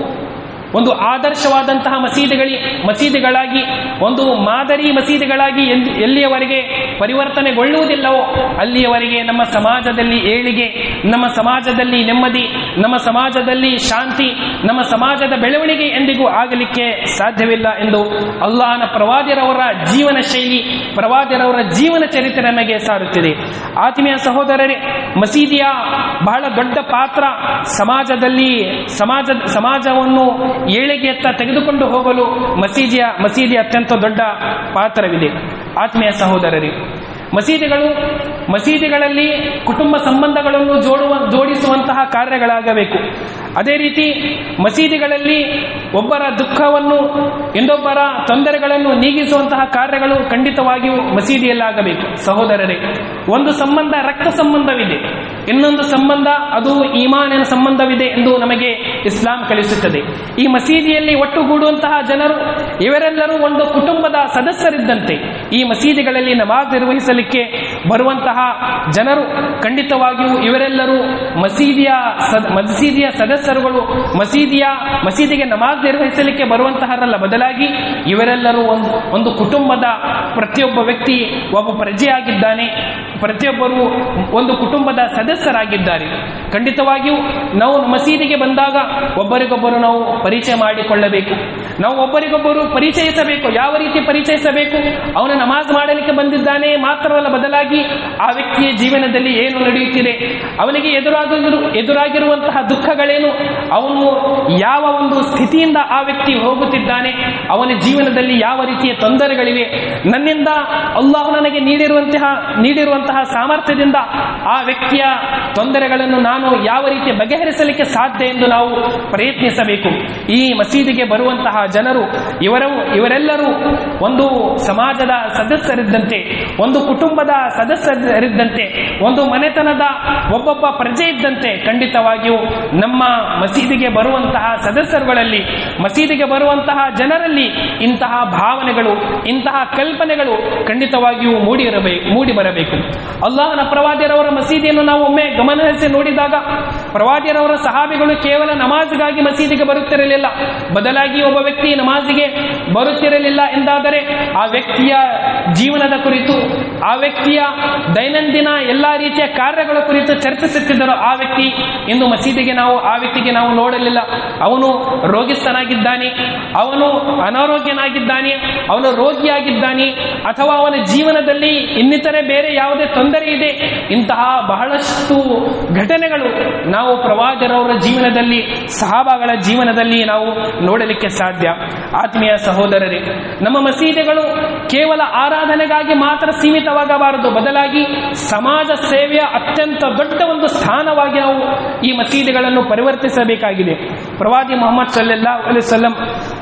ಒಂದು ಆದರ್ಶವಾದಂತಹ ಮಸೀದಿಗಳಿ ಮಸೀದಿಗಳಾಗಿ ಒಂದು ಮಾದರಿ ಮಸೀದಿಗಳಾಗಿ ಎಲ್ಲಿ ಎಲ್ಲಿಯವರೆಗೆ ಪರಿವರ್ತನೆಗೊಳ್ಳುವುದಿಲ್ಲವೋ ಅಲ್ಲಿಯವರೆಗೆ ನಮ್ಮ ಸಮಾಜದಲ್ಲಿ ಏಳಿಗೆ ನಮ್ಮ ಸಮಾಜದಲ್ಲಿ ನೆಮ್ಮದಿ ನಮ್ಮ ಸಮಾಜದಲ್ಲಿ ಶಾಂತಿ ನಮ್ಮ ಸಮಾಜದ ಬೆಳವಣಿಗೆ ಎಂದಿಗೂ ಆಗಲಿಕ್ಕೆ ಸಾಧ್ಯವಿಲ್ಲ ಎಂದು ಅಲ್ಲಾಹನ ಪ್ರವಾದಿರವರ ಜೀವನ ಶೈಲಿ ಪ್ರವಾದಿರವರ ಜೀವನ ಚರಿತ್ರೆ ನಮಗೆ ಸಾರುತ್ತಿದೆ ಆತ್ಮೀಯ ಸಹೋದರರೇ ಮಸೀದಿಯ ಬಹಳ ದೊಡ್ಡ ಪಾತ್ರ ಸಮಾಜದಲ್ಲಿ ಸಮಾಜ ಸಮಾಜವನ್ನು ಏಳಿಗೆಯತ್ತ ತೆಗೆದುಕೊಂಡು ಹೋಗಲು ಮಸೀದಿಯ ಮಸೀದಿ ಅತ್ಯಂತ ದೊಡ್ಡ ಪಾತ್ರವಿದೆ ಆತ್ಮೀಯ ಸಹೋದರರೇ ಮಸೀದಿಗಳು ಮಸೀದಿಗಳಲ್ಲಿ ಕುಟುಂಬ ಸಂಬಂಧಗಳನ್ನು ಜೋಡುವ ಜೋಡಿಸುವಂತಹ ಕಾರ್ಯಗಳಾಗಬೇಕು ಅದೇ ರೀತಿ ಮಸೀದಿಗಳಲ್ಲಿ ಒಬ್ಬರ ದುಃಖವನ್ನು ಇನ್ನೊಬ್ಬರ ತೊಂದರೆಗಳನ್ನು ನೀಗಿಸುವಂತಹ ಕಾರ್ಯಗಳು ಖಂಡಿತವಾಗಿಯೂ ಮಸೀದಿಯಲ್ಲಾಗಬೇಕು ಸಹೋದರರೇ ಒಂದು ಸಂಬಂಧ ರಕ್ತ ಸಂಬಂಧವಿದೆ ಇನ್ನೊಂದು ಸಂಬಂಧ ಅದು ಈಮಾನಿನ ಸಂಬಂಧವಿದೆ ಎಂದು ನಮಗೆ ಇಸ್ಲಾಂ ಕಲಿಸುತ್ತದೆ ಈ ಮಸೀದಿಯಲ್ಲಿ ಒಟ್ಟುಗೂಡುವಂತಹ ಜನರು ಇವರೆಲ್ಲರೂ ಒಂದು ಕುಟುಂಬದ ಸದಸ್ಯರಿದ್ದಂತೆ ಈ ಮಸೀದಿಗಳಲ್ಲಿ ನಮಾಜ್ ನಿರ್ವಹಿಸಲಿಕ್ಕೆ ಬರುವಂತಹ ಜನರು ಖಂಡಿತವಾಗಿಯೂ ಇವರೆಲ್ಲರೂ ಮಸೀದಿಯ ಸದ್ ಮಸೀದಿಯ ಸದಸ್ಯರುಗಳು ಮಸೀದಿಯ ಮಸೀದಿಗೆ ನಮಾಜ್ ನಿರ್ವಹಿಸಲಿಕ್ಕೆ ಬರುವಂತಹರಲ್ಲ ಬದಲಾಗಿ ಇವರೆಲ್ಲರೂ ಒಂದು ಒಂದು ಕುಟುಂಬದ ಪ್ರತಿಯೊಬ್ಬ ವ್ಯಕ್ತಿ ಒಬ್ಬ ಪ್ರಜೆಯಾಗಿದ್ದಾನೆ ಪ್ರತಿಯೊಬ್ಬರು ಒಂದು ಕುಟುಂಬದ ಸದಸ್ಯರಾಗಿದ್ದಾರೆ ಖಂಡಿತವಾಗಿಯೂ ನಾವು ಮಸೀದಿಗೆ ಬಂದಾಗ ಒಬ್ಬರಿಗೊಬ್ಬರು ನಾವು ಪರಿಚಯ ಮಾಡಿಕೊಳ್ಳಬೇಕು ನಾವು ಒಬ್ಬರಿಗೊಬ್ಬರು ಪರಿಚಯಿಸಬೇಕು ಯಾವ ರೀತಿ ಪರಿಚಯಿಸಬೇಕು ಅವನು ನಮಾಜ್ ಮಾಡಲಿಕ್ಕೆ ಬಂದಿದ್ದಾನೆ ಮಾತ್ರವಲ್ಲ ಬದಲಾಗಿ ಆ ವ್ಯಕ್ತಿಯ ಜೀವನದಲ್ಲಿ ಏನು ನಡೆಯುತ್ತಿದೆ ಅವನಿಗೆ ಎದುರಾಗಿರು ಎದುರಾಗಿರುವಂತಹ ದುಃಖಗಳೇನು ಅವನು ಯಾವ ಒಂದು ಸ್ಥಿತಿಯಿಂದ ಆ ವ್ಯಕ್ತಿ ಹೋಗುತ್ತಿದ್ದಾನೆ ಅವನ ಜೀವನದಲ್ಲಿ ಯಾವ ರೀತಿಯ ತೊಂದರೆಗಳಿವೆ ನನ್ನಿಂದ ಅಲ್ಲಾಹ್ ನನಗೆ ನೀಡಿರುವಂತಹ ನೀಡಿರುವಂತಹ ಸಾಮರ್ಥ್ಯದಿಂದ ಆ ವ್ಯಕ್ತಿಯ ತೊಂದರೆಗಳನ್ನು ನಾನು ಯಾವ ರೀತಿ ಬಗೆಹರಿಸಲಿಕ್ಕೆ ಸಾಧ್ಯ ಎಂದು ನಾವು ಪ್ರಯತ್ನಿಸಬೇಕು ಈ ಮಸೀದಿಗೆ ಬರುವಂತಹ ಜನರು ಇವರ ಇವರೆಲ್ಲರೂ ಒಂದು ಸಮಾಜದ ಸದಸ್ಯರಿದ್ದಂತೆ ಒಂದು ಕುಟುಂಬದ ಸದಸ್ಯರಿದ್ದಂತೆ ಒಂದು ಮನೆತನದ ಒಬ್ಬೊಬ್ಬ ಪ್ರಜೆ ಇದ್ದಂತೆ ಖಂಡಿತವಾಗಿಯೂ ನಮ್ಮ ಮಸೀದಿಗೆ ಬರುವಂತಹ ಸದಸ್ಯರುಗಳಲ್ಲಿ ಮಸೀದಿಗೆ ಬರುವಂತಹ ಜನರಲ್ಲಿ ಇಂತಹ ಭಾವನೆಗಳು ಇಂತಹ ಕಲ್ಪನೆಗಳು ಖಂಡಿತವಾಗಿಯೂ ಮೂಡಿ ಇರಬೇಕು ಮೂಡಿ ಬರಬೇಕು ಅಲ್ಲಾಹನ ಪ್ರವಾದಿಯರವರ ಮಸೀದಿಯನ್ನು ನಾವು ಒಮ್ಮೆ ಗಮನಹರಿಸಿ ನೋಡಿದಾಗ ಪ್ರವಾದಿಯರವರ ಸಹಾಬಿಗಳು ಕೇವಲ ನಮಾಜ್ಗಾಗಿ ಮಸೀದಿಗೆ ಬರುತ್ತಿರಲಿಲ್ಲ ಬದಲಾಗಿ ಒಬ್ಬ ವ್ಯಕ್ತಿ ನಮಾಜಿಗೆ ಬರುತ್ತಿರಲಿಲ್ಲ ಎಂದಾದರೆ ಆ ವ್ಯಕ್ತಿಯ ಜೀವನದ ಕುರಿತು ಆ ವ್ಯಕ್ತಿಯ ದೈನಂದಿನ ಎಲ್ಲಾ ರೀತಿಯ ಕಾರ್ಯಗಳ ಕುರಿತು ಚರ್ಚಿಸುತ್ತಿದ್ದರು ಆ ವ್ಯಕ್ತಿ ಇಂದು ಮಸೀದಿಗೆ ನಾವು ಆ ವ್ಯಕ್ತಿಗೆ ನಾವು ನೋಡಲಿಲ್ಲ ಅವನು ರೋಗಿಸ್ಥನಾಗಿದ್ದಾನೆ ಅವನು ಅನಾರೋಗ್ಯನಾಗಿದ್ದಾನೆ ಅವನು ರೋಗಿಯಾಗಿದ್ದಾನೆ ಅಥವಾ ಅವನ ಜೀವನದಲ್ಲಿ ಇನ್ನಿತರೆ ಬೇರೆ ಯಾವುದೇ ತೊಂದರೆ ಇದೆ ಇಂತಹ ಬಹಳಷ್ಟು ಘಟನೆಗಳು ನಾವು ಪ್ರವಾದರವರ ಜೀವನದಲ್ಲಿ ಸಹಾಬಾಗಳ ಜೀವನದಲ್ಲಿ ನಾವು ನೋಡಲಿಕ್ಕೆ ಸಾಧ್ಯ ಆತ್ಮೀಯ ಸಹೋದರರೇ ನಮ್ಮ ಮಸೀದಿಗಳು ಕೇವಲ ಆರಾಧನೆಗಾಗಿ ಮಾತ್ರ ಸೀಮಿತವಾಗಬಾರದು ಬದಲಾಗಿ ಸಮಾಜ ಸೇವೆಯ ಅತ್ಯಂತ ದೊಡ್ಡ ಒಂದು ಸ್ಥಾನವಾಗಿ ನಾವು ಈ ಮಸೀದಿಗಳನ್ನು ಪರಿವರ್ತಿಸಬೇಕಾಗಿದೆ ಪ್ರವಾದಿ ಮೊಹಮ್ಮದ್ ಸಲ್ಲೆಲ್ಲಾ ಅಲಿಸಲ್ಲಂ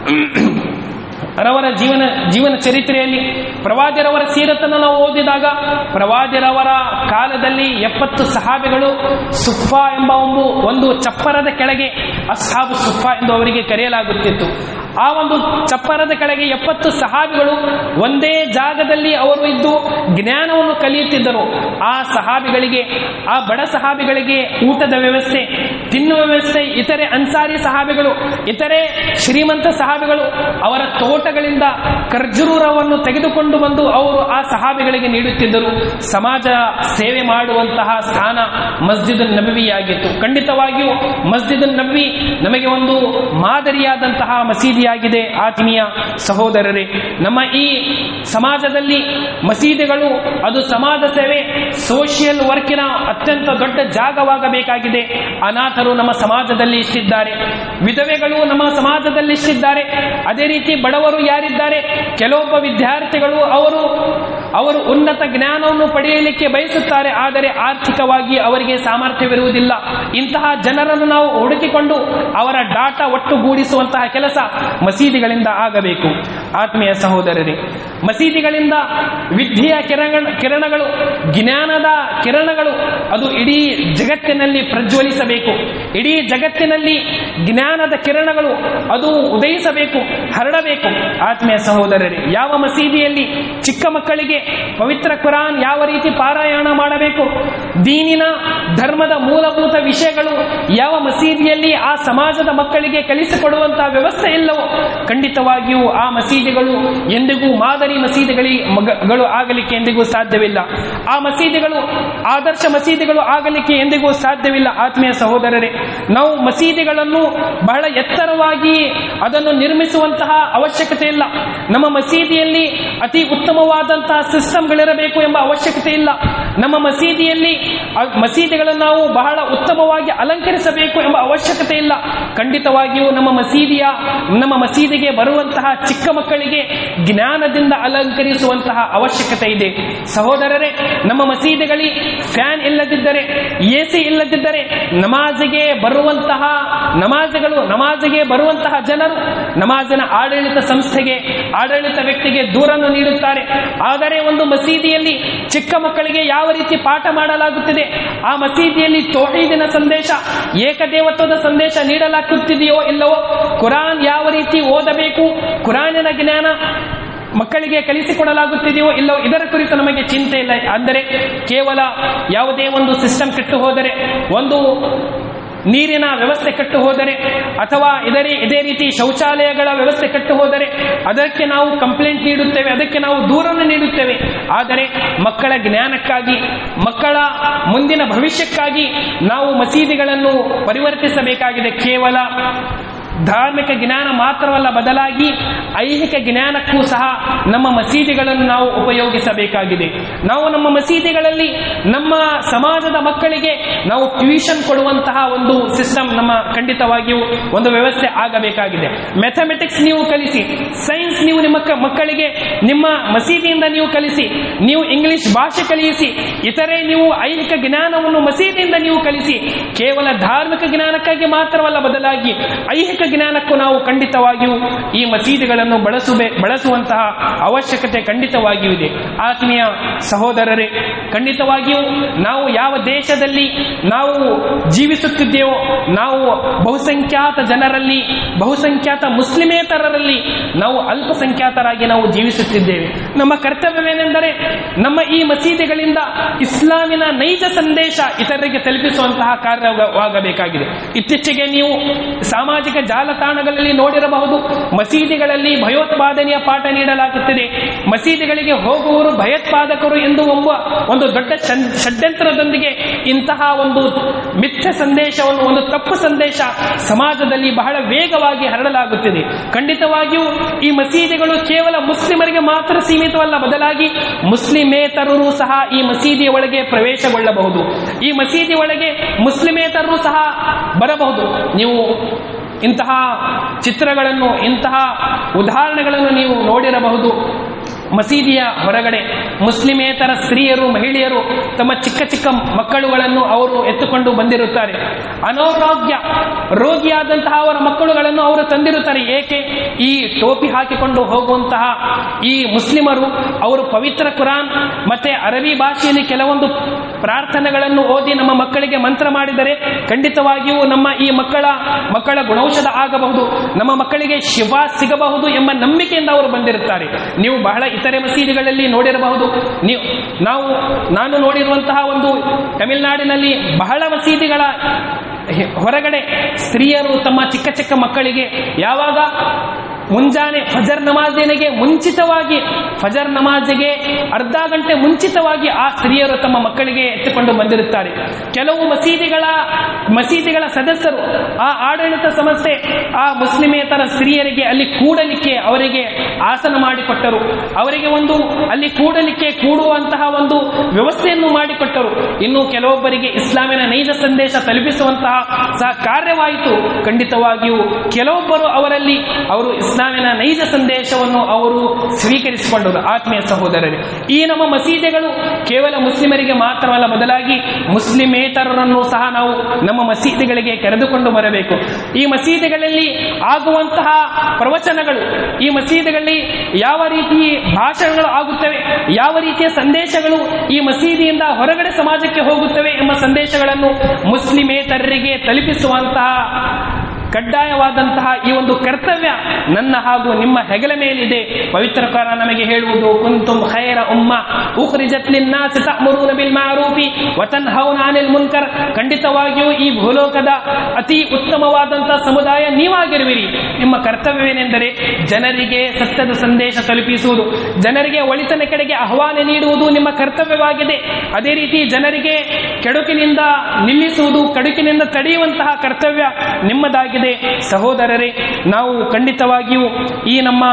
ರವರ ಜೀವನ ಜೀವನ ಚರಿತ್ರೆಯಲ್ಲಿ ಪ್ರವಾದಿರವರ ಸೀರತನ್ನು ನಾವು ಓದಿದಾಗ ಪ್ರವಾದಿರವರ ಕಾಲದಲ್ಲಿ ಎಪ್ಪತ್ತು ಸಹಾಬಿಗಳು ಸುಫಾ ಎಂಬ ಒಂದು ಒಂದು ಚಪ್ಪರದ ಕೆಳಗೆ ಅಸ್ಹಾಬು ಸುಫಾ ಎಂದು ಅವರಿಗೆ ಕರೆಯಲಾಗುತ್ತಿತ್ತು ಆ ಒಂದು ಚಪ್ಪರದ ಕೆಳಗೆ ಎಪ್ಪತ್ತು ಸಹಾಬಿಗಳು ಒಂದೇ ಜಾಗದಲ್ಲಿ ಅವರು ಇದ್ದು ಜ್ಞಾನವನ್ನು ಕಲಿಯುತ್ತಿದ್ದರು ಆ ಸಹಾಬಿಗಳಿಗೆ ಆ ಬಡ ಸಹಾಬಿಗಳಿಗೆ ಊಟದ ವ್ಯವಸ್ಥೆ ತಿನ್ನುವ ವ್ಯವಸ್ಥೆ ಇತರೆ ಅನ್ಸಾರಿ ಸಹಾಬಿಗಳು ಇತರೆ ಶ್ರೀಮಂತ ಸಹಾಬಿಗಳು ಅವರ ತೋಟಗಳಿಂದ ಖರ್ಜೂರವನ್ನು ತೆಗೆದುಕೊಂಡು ಬಂದು ಅವರು ಆ ಸಹಾಬಿಗಳಿಗೆ ನೀಡುತ್ತಿದ್ದರು ಸಮಾಜ ಸೇವೆ ಮಾಡುವಂತಹ ಸ್ಥಾನ ಮಸ್ಜಿದ್ ನಬವಿಯಾಗಿತ್ತು ಖಂಡಿತವಾಗಿಯೂ ಮಸ್ಜಿದ್ ನಬವಿ ನಮಗೆ ಒಂದು ಮಾದರಿಯಾದಂತಹ ಮಸೀದಿ ಮಸೀದಿಯಾಗಿದೆ ಆತ್ಮೀಯ ಸಹೋದರರೇ ನಮ್ಮ ಈ ಸಮಾಜದಲ್ಲಿ ಮಸೀದಿಗಳು ಅದು ಸಮಾಜ ಸೇವೆ ಸೋಷಿಯಲ್ ವರ್ಕಿನ ಅತ್ಯಂತ ದೊಡ್ಡ ಜಾಗವಾಗಬೇಕಾಗಿದೆ ಅನಾಥರು ನಮ್ಮ ಸಮಾಜದಲ್ಲಿ ಇಷ್ಟಿದ್ದಾರೆ ವಿಧವೆಗಳು ನಮ್ಮ ಸಮಾಜದಲ್ಲಿ ಇಷ್ಟಿದ್ದಾರೆ ಅದೇ ರೀತಿ ಬಡವರು ಯಾರಿದ್ದಾರೆ ಕೆಲವೊಬ್ಬ ವಿದ್ಯಾರ್ಥಿಗಳು ಅವರು ಅವರು ಉನ್ನತ ಜ್ಞಾನವನ್ನು ಪಡೆಯಲಿಕ್ಕೆ ಬಯಸುತ್ತಾರೆ ಆದರೆ ಆರ್ಥಿಕವಾಗಿ ಅವರಿಗೆ ಸಾಮರ್ಥ್ಯವಿರುವುದಿಲ್ಲ ಇಂತಹ ಜನರನ್ನು ನಾವು ಹುಡುಕಿಕೊಂಡು ಅವರ ಡಾಟಾ ಒಟ್ಟುಗೂಡಿಸುವಂತಹ ಕೆಲಸ ಮಸೀದಿಗಳಿಂದ ಆಗಬೇಕು ಆತ್ಮೀಯ ಸಹೋದರರೇ ಮಸೀದಿಗಳಿಂದ ವಿದ್ಯೆಯ ಕಿರಣ ಕಿರಣಗಳು ಜ್ಞಾನದ ಕಿರಣಗಳು ಅದು ಇಡೀ ಜಗತ್ತಿನಲ್ಲಿ ಪ್ರಜ್ವಲಿಸಬೇಕು ಇಡೀ ಜಗತ್ತಿನಲ್ಲಿ ಜ್ಞಾನದ ಕಿರಣಗಳು ಅದು ಉದಯಿಸಬೇಕು ಹರಡಬೇಕು ಆತ್ಮೀಯ ಸಹೋದರರೇ ಯಾವ ಮಸೀದಿಯಲ್ಲಿ ಚಿಕ್ಕ ಮಕ್ಕಳಿಗೆ ಪವಿತ್ರ ಕುರಾನ್ ಯಾವ ರೀತಿ ಪಾರಾಯಣ ಮಾಡಬೇಕು ದೀನಿನ ಧರ್ಮದ ಮೂಲಭೂತ ವಿಷಯಗಳು ಯಾವ ಮಸೀದಿಯಲ್ಲಿ ಆ ಸಮಾಜದ ಮಕ್ಕಳಿಗೆ ಕಲಿಸಿಕೊಡುವಂತಹ ವ್ಯವಸ್ಥೆ ಇಲ್ಲವೋ ಖಂಡಿತವಾಗಿಯೂ ಆ ಮಸೀದಿಗಳು ಎಂದಿಗೂ ಮಾದರಿ ಮಸೀದಿಗಳಿ ಮಗಗಳು ಆಗಲಿಕ್ಕೆ ಎಂದಿಗೂ ಸಾಧ್ಯವಿಲ್ಲ ಆ ಮಸೀದಿಗಳು ಆದರ್ಶ ಮಸೀದಿಗಳು ಆಗಲಿಕ್ಕೆ ಎಂದಿಗೂ ಸಾಧ್ಯವಿಲ್ಲ ಆತ್ಮೀಯ ಸಹೋದರರೇ ನಾವು ಮಸೀದಿಗಳನ್ನು ಬಹಳ ಎತ್ತರವಾಗಿ ಅದನ್ನು ನಿರ್ಮಿಸುವಂತಹ ಅವಶ್ಯಕತೆ ಇಲ್ಲ ನಮ್ಮ ಮಸೀದಿಯಲ್ಲಿ ಅತಿ ಉತ್ತಮವಾದಂತಹ ಸಿಸ್ಟಮ್ಗಳಿರಬೇಕು ಎಂಬ ಅವಶ್ಯಕತೆ ಇಲ್ಲ ನಮ್ಮ ಮಸೀದಿಯಲ್ಲಿ ಆ ಮಸೀದಿಗಳನ್ನು ನಾವು ಬಹಳ ಉತ್ತಮವಾಗಿ ಅಲಂಕರಿಸಬೇಕು ಎಂಬ ಅವಶ್ಯಕತೆ ಇಲ್ಲ ಖಂಡಿತವಾಗಿಯೂ ನಮ್ಮ ಮಸೀದಿಯ ನಮ್ಮ ಮಸೀದಿಗೆ ಬರುವಂತಹ ಚಿಕ್ಕ ಮಕ್ಕಳಿಗೆ ಜ್ಞಾನದಿಂದ ಅಲಂಕರಿಸುವಂತಹ ಅವಶ್ಯಕತೆ ಇದೆ ಸಹೋದರರೇ ನಮ್ಮ ಮಸೀದಿಗಳಿ ಫ್ಯಾನ್ ಇಲ್ಲದಿದ್ದರೆ ಎ ಸಿ ಇಲ್ಲದಿದ್ದರೆ ನಮಾಜಿಗೆ ಬರುವಂತಹ ನಮಾಜ್ಗಳು ನಮಾಜಿಗೆ ಬರುವಂತಹ ಜನರು ನಮಾಜಿನ ಆಡಳಿತ ಸಂಸ್ಥೆಗೆ ಆಡಳಿತ ವ್ಯಕ್ತಿಗೆ ದೂರನ್ನು ನೀಡುತ್ತಾರೆ ಆದರೆ ಒಂದು ಮಸೀದಿಯಲ್ಲಿ ಚಿಕ್ಕ ಮಕ್ಕಳಿಗೆ ಯಾವ ರೀತಿ ಪಾಠ ಮಾಡಲಾಗುತ್ತಿದೆ ಆ ಮಸೀದಿಯಲ್ಲಿ ತೋಹೀದಿನ ಸಂದೇಶ ಏಕದೇವತ್ವದ ಸಂದೇಶ ನೀಡಲಾಗುತ್ತಿದೆಯೋ ಇಲ್ಲವೋ ಕುರಾನ್ ಯಾವ ರೀತಿ ಓದಬೇಕು ಕುರಾನಿನ ಜ್ಞಾನ ಮಕ್ಕಳಿಗೆ ಕಲಿಸಿಕೊಡಲಾಗುತ್ತಿದೆಯೋ ಇಲ್ಲವೋ ಇದರ ಕುರಿತು ನಮಗೆ ಚಿಂತೆ ಇಲ್ಲ ಅಂದರೆ ಕೇವಲ ಯಾವುದೇ ಒಂದು ಸಿಸ್ಟಮ್ ಕೆಟ್ಟು ಹೋದರೆ ಒಂದು ನೀರಿನ ವ್ಯವಸ್ಥೆ ಕೆಟ್ಟು ಹೋದರೆ ಅಥವಾ ಇದರೇ ಇದೇ ರೀತಿ ಶೌಚಾಲಯಗಳ ವ್ಯವಸ್ಥೆ ಕೆಟ್ಟು ಹೋದರೆ ಅದಕ್ಕೆ ನಾವು ಕಂಪ್ಲೇಂಟ್ ನೀಡುತ್ತೇವೆ ಅದಕ್ಕೆ ನಾವು ದೂರನ್ನು ನೀಡುತ್ತೇವೆ ಆದರೆ ಮಕ್ಕಳ ಜ್ಞಾನಕ್ಕಾಗಿ ಮಕ್ಕಳ ಮುಂದಿನ ಭವಿಷ್ಯಕ್ಕಾಗಿ ನಾವು ಮಸೀದಿಗಳನ್ನು ಪರಿವರ್ತಿಸಬೇಕಾಗಿದೆ ಕೇವಲ ಧಾರ್ಮಿಕ ಜ್ಞಾನ ಮಾತ್ರವಲ್ಲ ಬದಲಾಗಿ ಐಹಿಕ ಜ್ಞಾನಕ್ಕೂ ಸಹ ನಮ್ಮ ಮಸೀದಿಗಳನ್ನು ನಾವು ಉಪಯೋಗಿಸಬೇಕಾಗಿದೆ ನಾವು ನಮ್ಮ ಮಸೀದಿಗಳಲ್ಲಿ ನಮ್ಮ ಸಮಾಜದ ಮಕ್ಕಳಿಗೆ ನಾವು ಟ್ಯೂಷನ್ ಕೊಡುವಂತಹ ಒಂದು ಸಿಸ್ಟಮ್ ನಮ್ಮ ಖಂಡಿತವಾಗಿಯೂ ಒಂದು ವ್ಯವಸ್ಥೆ ಆಗಬೇಕಾಗಿದೆ ಮ್ಯಾಥಮೆಟಿಕ್ಸ್ ನೀವು ಕಲಿಸಿ ಸೈನ್ಸ್ ನೀವು ನಿಮ್ಮ ಕ- ಮಕ್ಕಳಿಗೆ ನಿಮ್ಮ ಮಸೀದಿಯಿಂದ ನೀವು ಕಲಿಸಿ ನೀವು ಇಂಗ್ಲಿಷ್ ಭಾಷೆ ಕಲಿಯಿಸಿ ಇತರೆ ನೀವು ಐಹಿಕ ಜ್ಞಾನವನ್ನು ಮಸೀದಿಯಿಂದ ನೀವು ಕಲಿಸಿ ಕೇವಲ ಧಾರ್ಮಿಕ ಜ್ಞಾನಕ್ಕಾಗಿ ಮಾತ್ರವಲ್ಲ ಬದಲಾಗಿ ಐಹಿಕ ಜ್ಞಾನಕ್ಕೂ ನಾವು ಖಂಡಿತವಾಗಿಯೂ ಈ ಮಸೀದಿಗಳನ್ನು ಬಳಸುವೆ ಬಳಸುವಂತಹ ಅವಶ್ಯಕತೆ ಖಂಡಿತವಾಗಿಯೂ ಇದೆ ಆತ್ಮೀಯ ಸಹೋದರರೇ ಖಂಡಿತವಾಗಿಯೂ ನಾವು ಯಾವ ದೇಶದಲ್ಲಿ ನಾವು ಜೀವಿಸುತ್ತಿದ್ದೇವೋ ನಾವು ಬಹುಸಂಖ್ಯಾತ ಜನರಲ್ಲಿ ಬಹುಸಂಖ್ಯಾತ ಮುಸ್ಲಿಮೇತರರಲ್ಲಿ ನಾವು ಅಲ್ಪಸಂಖ್ಯಾತರಾಗಿ ನಾವು ಜೀವಿಸುತ್ತಿದ್ದೇವೆ ನಮ್ಮ ಕರ್ತವ್ಯವೇನೆಂದರೆ ನಮ್ಮ ಈ ಮಸೀದಿಗಳಿಂದ ಇಸ್ಲಾಮಿನ ನೈಜ ಸಂದೇಶ ಇತರರಿಗೆ ತಲುಪಿಸುವಂತಹ ಕಾರ್ಯವಾಗಬೇಕಾಗಿದೆ ಇತ್ತೀಚೆಗೆ ನೀವು ಸಾಮಾಜಿಕ ಜಾಲತಾಣಗಳಲ್ಲಿ ನೋಡಿರಬಹುದು ಮಸೀದಿಗಳಲ್ಲಿ ಭಯೋತ್ಪಾದನೆಯ ಪಾಠ ನೀಡಲಾಗುತ್ತಿದೆ ಮಸೀದಿಗಳಿಗೆ ಹೋಗುವವರು ಭಯೋತ್ಪಾದಕರು ಎಂದು ಒಬ್ಬ ಒಂದು ದೊಡ್ಡ ಷಡ್- ಷಡ್ಯಂತ್ರದೊಂದಿಗೆ ಇಂತಹ ಒಂದು ಮಿಥ್ಯ ಸಂದೇಶವನ್ನು ಒಂದು ತಪ್ಪು ಸಂದೇಶ ಸಮಾಜದಲ್ಲಿ ಬಹಳ ವೇಗವಾಗಿ ಹರಡಲಾಗುತ್ತಿದೆ ಖಂಡಿತವಾಗಿಯೂ ಈ ಮಸೀದಿಗಳು ಕೇವಲ ಮುಸ್ಲಿಮರಿಗೆ ಮಾತ್ರ ಸೀಮಿತವಲ್ಲ ಬದಲಾಗಿ ಮುಸ್ಲಿಮೇತರರು ಸಹ ಈ ಮಸೀದಿಯ ಒಳಗೆ ಪ್ರವೇಶಗೊಳ್ಳಬಹುದು ಈ ಮಸೀದಿ ಒಳಗೆ ಮುಸ್ಲಿಮೇತರರು ಸಹ ಬರಬಹುದು ನೀವು ಇಂತಹ ಚಿತ್ರಗಳನ್ನು ಇಂತಹ ಉದಾಹರಣೆಗಳನ್ನು ನೀವು ನೋಡಿರಬಹುದು ಮಸೀದಿಯ ಹೊರಗಡೆ ಮುಸ್ಲಿಮೇತರ ಸ್ತ್ರೀಯರು ಮಹಿಳೆಯರು ತಮ್ಮ ಚಿಕ್ಕ ಚಿಕ್ಕ ಮಕ್ಕಳುಗಳನ್ನು ಅವರು ಎತ್ತುಕೊಂಡು ಬಂದಿರುತ್ತಾರೆ ಅನಾರೋಗ್ಯ ರೋಗಿಯಾದಂತಹ ಅವರ ಮಕ್ಕಳುಗಳನ್ನು ಅವರು ತಂದಿರುತ್ತಾರೆ ಏಕೆ ಈ ಟೋಪಿ ಹಾಕಿಕೊಂಡು ಹೋಗುವಂತಹ ಈ ಮುಸ್ಲಿಮರು ಅವರು ಪವಿತ್ರ ಕುರಾನ್ ಮತ್ತೆ ಅರಬಿ ಭಾಷೆಯಲ್ಲಿ ಕೆಲವೊಂದು ಪ್ರಾರ್ಥನೆಗಳನ್ನು ಓದಿ ನಮ್ಮ ಮಕ್ಕಳಿಗೆ ಮಂತ್ರ ಮಾಡಿದರೆ ಖಂಡಿತವಾಗಿಯೂ ನಮ್ಮ ಈ ಮಕ್ಕಳ ಮಕ್ಕಳ ಗುಣೌಷಧ ಆಗಬಹುದು ನಮ್ಮ ಮಕ್ಕಳಿಗೆ ಶಿವ ಸಿಗಬಹುದು ಎಂಬ ನಂಬಿಕೆಯಿಂದ ಅವರು ಬಂದಿರುತ್ತಾರೆ ನೀವು ಬಹಳ ಇತರೆ ಮಸೀದಿಗಳಲ್ಲಿ ನೋಡಿರಬಹುದು ನೀವು ನಾವು ನಾನು ನೋಡಿರುವಂತಹ ಒಂದು ತಮಿಳುನಾಡಿನಲ್ಲಿ ಬಹಳ ಮಸೀದಿಗಳ ಹೆ- ಹೊರಗಡೆ ಸ್ತ್ರೀಯರು ತಮ್ಮ ಚಿಕ್ಕ ಚಿಕ್ಕ ಮಕ್ಕಳಿಗೆ ಯಾವಾಗ ಮುಂಜಾನೆ ಫಜರ್ ನಮಾಜಿನಿಗೆ ಮುಂಚಿತವಾಗಿ ಫಜರ್ ನಮಾಜಿಗೆ ಅರ್ಧ ಗಂಟೆ ಮುಂಚಿತವಾಗಿ ಆ ಸ್ತ್ರೀಯರು ತಮ್ಮ ಮಕ್ಕಳಿಗೆ ಎತ್ತುಕೊಂಡು ಬಂದಿರುತ್ತಾರೆ ಕೆಲವು ಮಸೀದಿಗಳ ಮಸೀದಿಗಳ ಸದಸ್ಯರು ಆ ಆಡಳಿತ ಸಂಸ್ಥೆ ಆ ಮುಸ್ಲಿಮೇತರ ಸ್ತ್ರೀಯರಿಗೆ ಅಲ್ಲಿ ಕೂಡಲಿಕ್ಕೆ ಅವರಿಗೆ ಆಸನ ಮಾಡಿಕೊಟ್ಟರು ಅವರಿಗೆ ಒಂದು ಅಲ್ಲಿ ಕೂಡಲಿಕ್ಕೆ ಕೂಡುವಂತಹ ಒಂದು ವ್ಯವಸ್ಥೆಯನ್ನು ಮಾಡಿಕೊಟ್ಟರು ಇನ್ನು ಕೆಲವೊಬ್ಬರಿಗೆ ಇಸ್ಲಾಮಿನ ನೈಜ ಸಂದೇಶ ತಲುಪಿಸುವಂತಹ ಸಹ ಕಾರ್ಯವಾಯಿತು ಖಂಡಿತವಾಗಿಯೂ ಕೆಲವೊಬ್ಬರು ಅವರಲ್ಲಿ ಅವರು ಇಸ್ಲಾಮಿನ ನೈಜ ಸಂದೇಶವನ್ನು ಅವರು ಸ್ವೀಕರಿಸಿಕೊಂಡರು ಆತ್ಮೀಯ ಸಹೋದರರೇ ಈ ನಮ್ಮ ಮಸೀದಿಗಳು ಕೇವಲ ಮುಸ್ಲಿಮರಿಗೆ ಮಾತ್ರವಲ್ಲ ಬದಲಾಗಿ ಮುಸ್ಲಿಮೇತರರನ್ನು ಸಹ ನಾವು ನಮ್ಮ ಮಸೀದಿಗಳಿಗೆ ಕರೆದುಕೊಂಡು ಬರಬೇಕು ಈ ಮಸೀದಿಗಳಲ್ಲಿ ಆಗುವಂತಹ ಪ್ರವಚನಗಳು ಈ ಮಸೀದಿಗಳಲ್ಲಿ ಯಾವ ರೀತಿ ಭಾಷಣಗಳು ಆಗುತ್ತವೆ ಯಾವ ರೀತಿಯ ಸಂದೇಶಗಳು ಈ ಮಸೀದಿಯಿಂದ ಹೊರಗಡೆ ಸಮಾಜಕ್ಕೆ ಹೋಗುತ್ತವೆ ಎಂಬ ಸಂದೇಶಗಳನ್ನು ಮುಸ್ಲಿಮೇತರರಿಗೆ ತಲುಪಿಸುವಂತಹ ಕಡ್ಡಾಯವಾದಂತಹ ಈ ಒಂದು ಕರ್ತವ್ಯ ನನ್ನ ಹಾಗೂ ನಿಮ್ಮ ಹೆಗಲ ಮೇಲಿದೆ ಪವಿತ್ರ ಕಾರ ನಮಗೆ ಹೇಳುವುದು ಕುಂತುಂ ಖೈರ ಉಮ್ಮ ಉಖ್ರಿಜತ್ ಲಿನ್ನಾಸಿ ತಅಮುರೂನ ಬಿಲ್ ಮಾರೂಫಿ ವ ತನ್ಹೌನ ಅನಿಲ್ ಮುನ್ಕರ್ ಖಂಡಿತವಾಗಿಯೂ ಈ ಭೂಲೋಕದ ಅತಿ ಉತ್ತಮವಾದಂತಹ ಸಮುದಾಯ ನೀವಾಗಿರುವಿರಿ ನಿಮ್ಮ ಕರ್ತವ್ಯವೇನೆಂದರೆ ಜನರಿಗೆ ಸತ್ಯದ ಸಂದೇಶ ತಲುಪಿಸುವುದು ಜನರಿಗೆ ಒಳಿತನ ಕಡೆಗೆ ಆಹ್ವಾನ ನೀಡುವುದು ನಿಮ್ಮ ಕರ್ತವ್ಯವಾಗಿದೆ ಅದೇ ರೀತಿ ಜನರಿಗೆ ಕೆಡುಕಿನಿಂದ ನಿಲ್ಲಿಸುವುದು ಕಡುಕಿನಿಂದ ತಡೆಯುವಂತಹ ಕರ್ತವ್ಯ ನಿಮ್ಮದಾಗಿದೆ ಸಹೋದರರೇ ನಾವು ಖಂಡಿತವಾಗಿಯೂ ಈ ನಮ್ಮ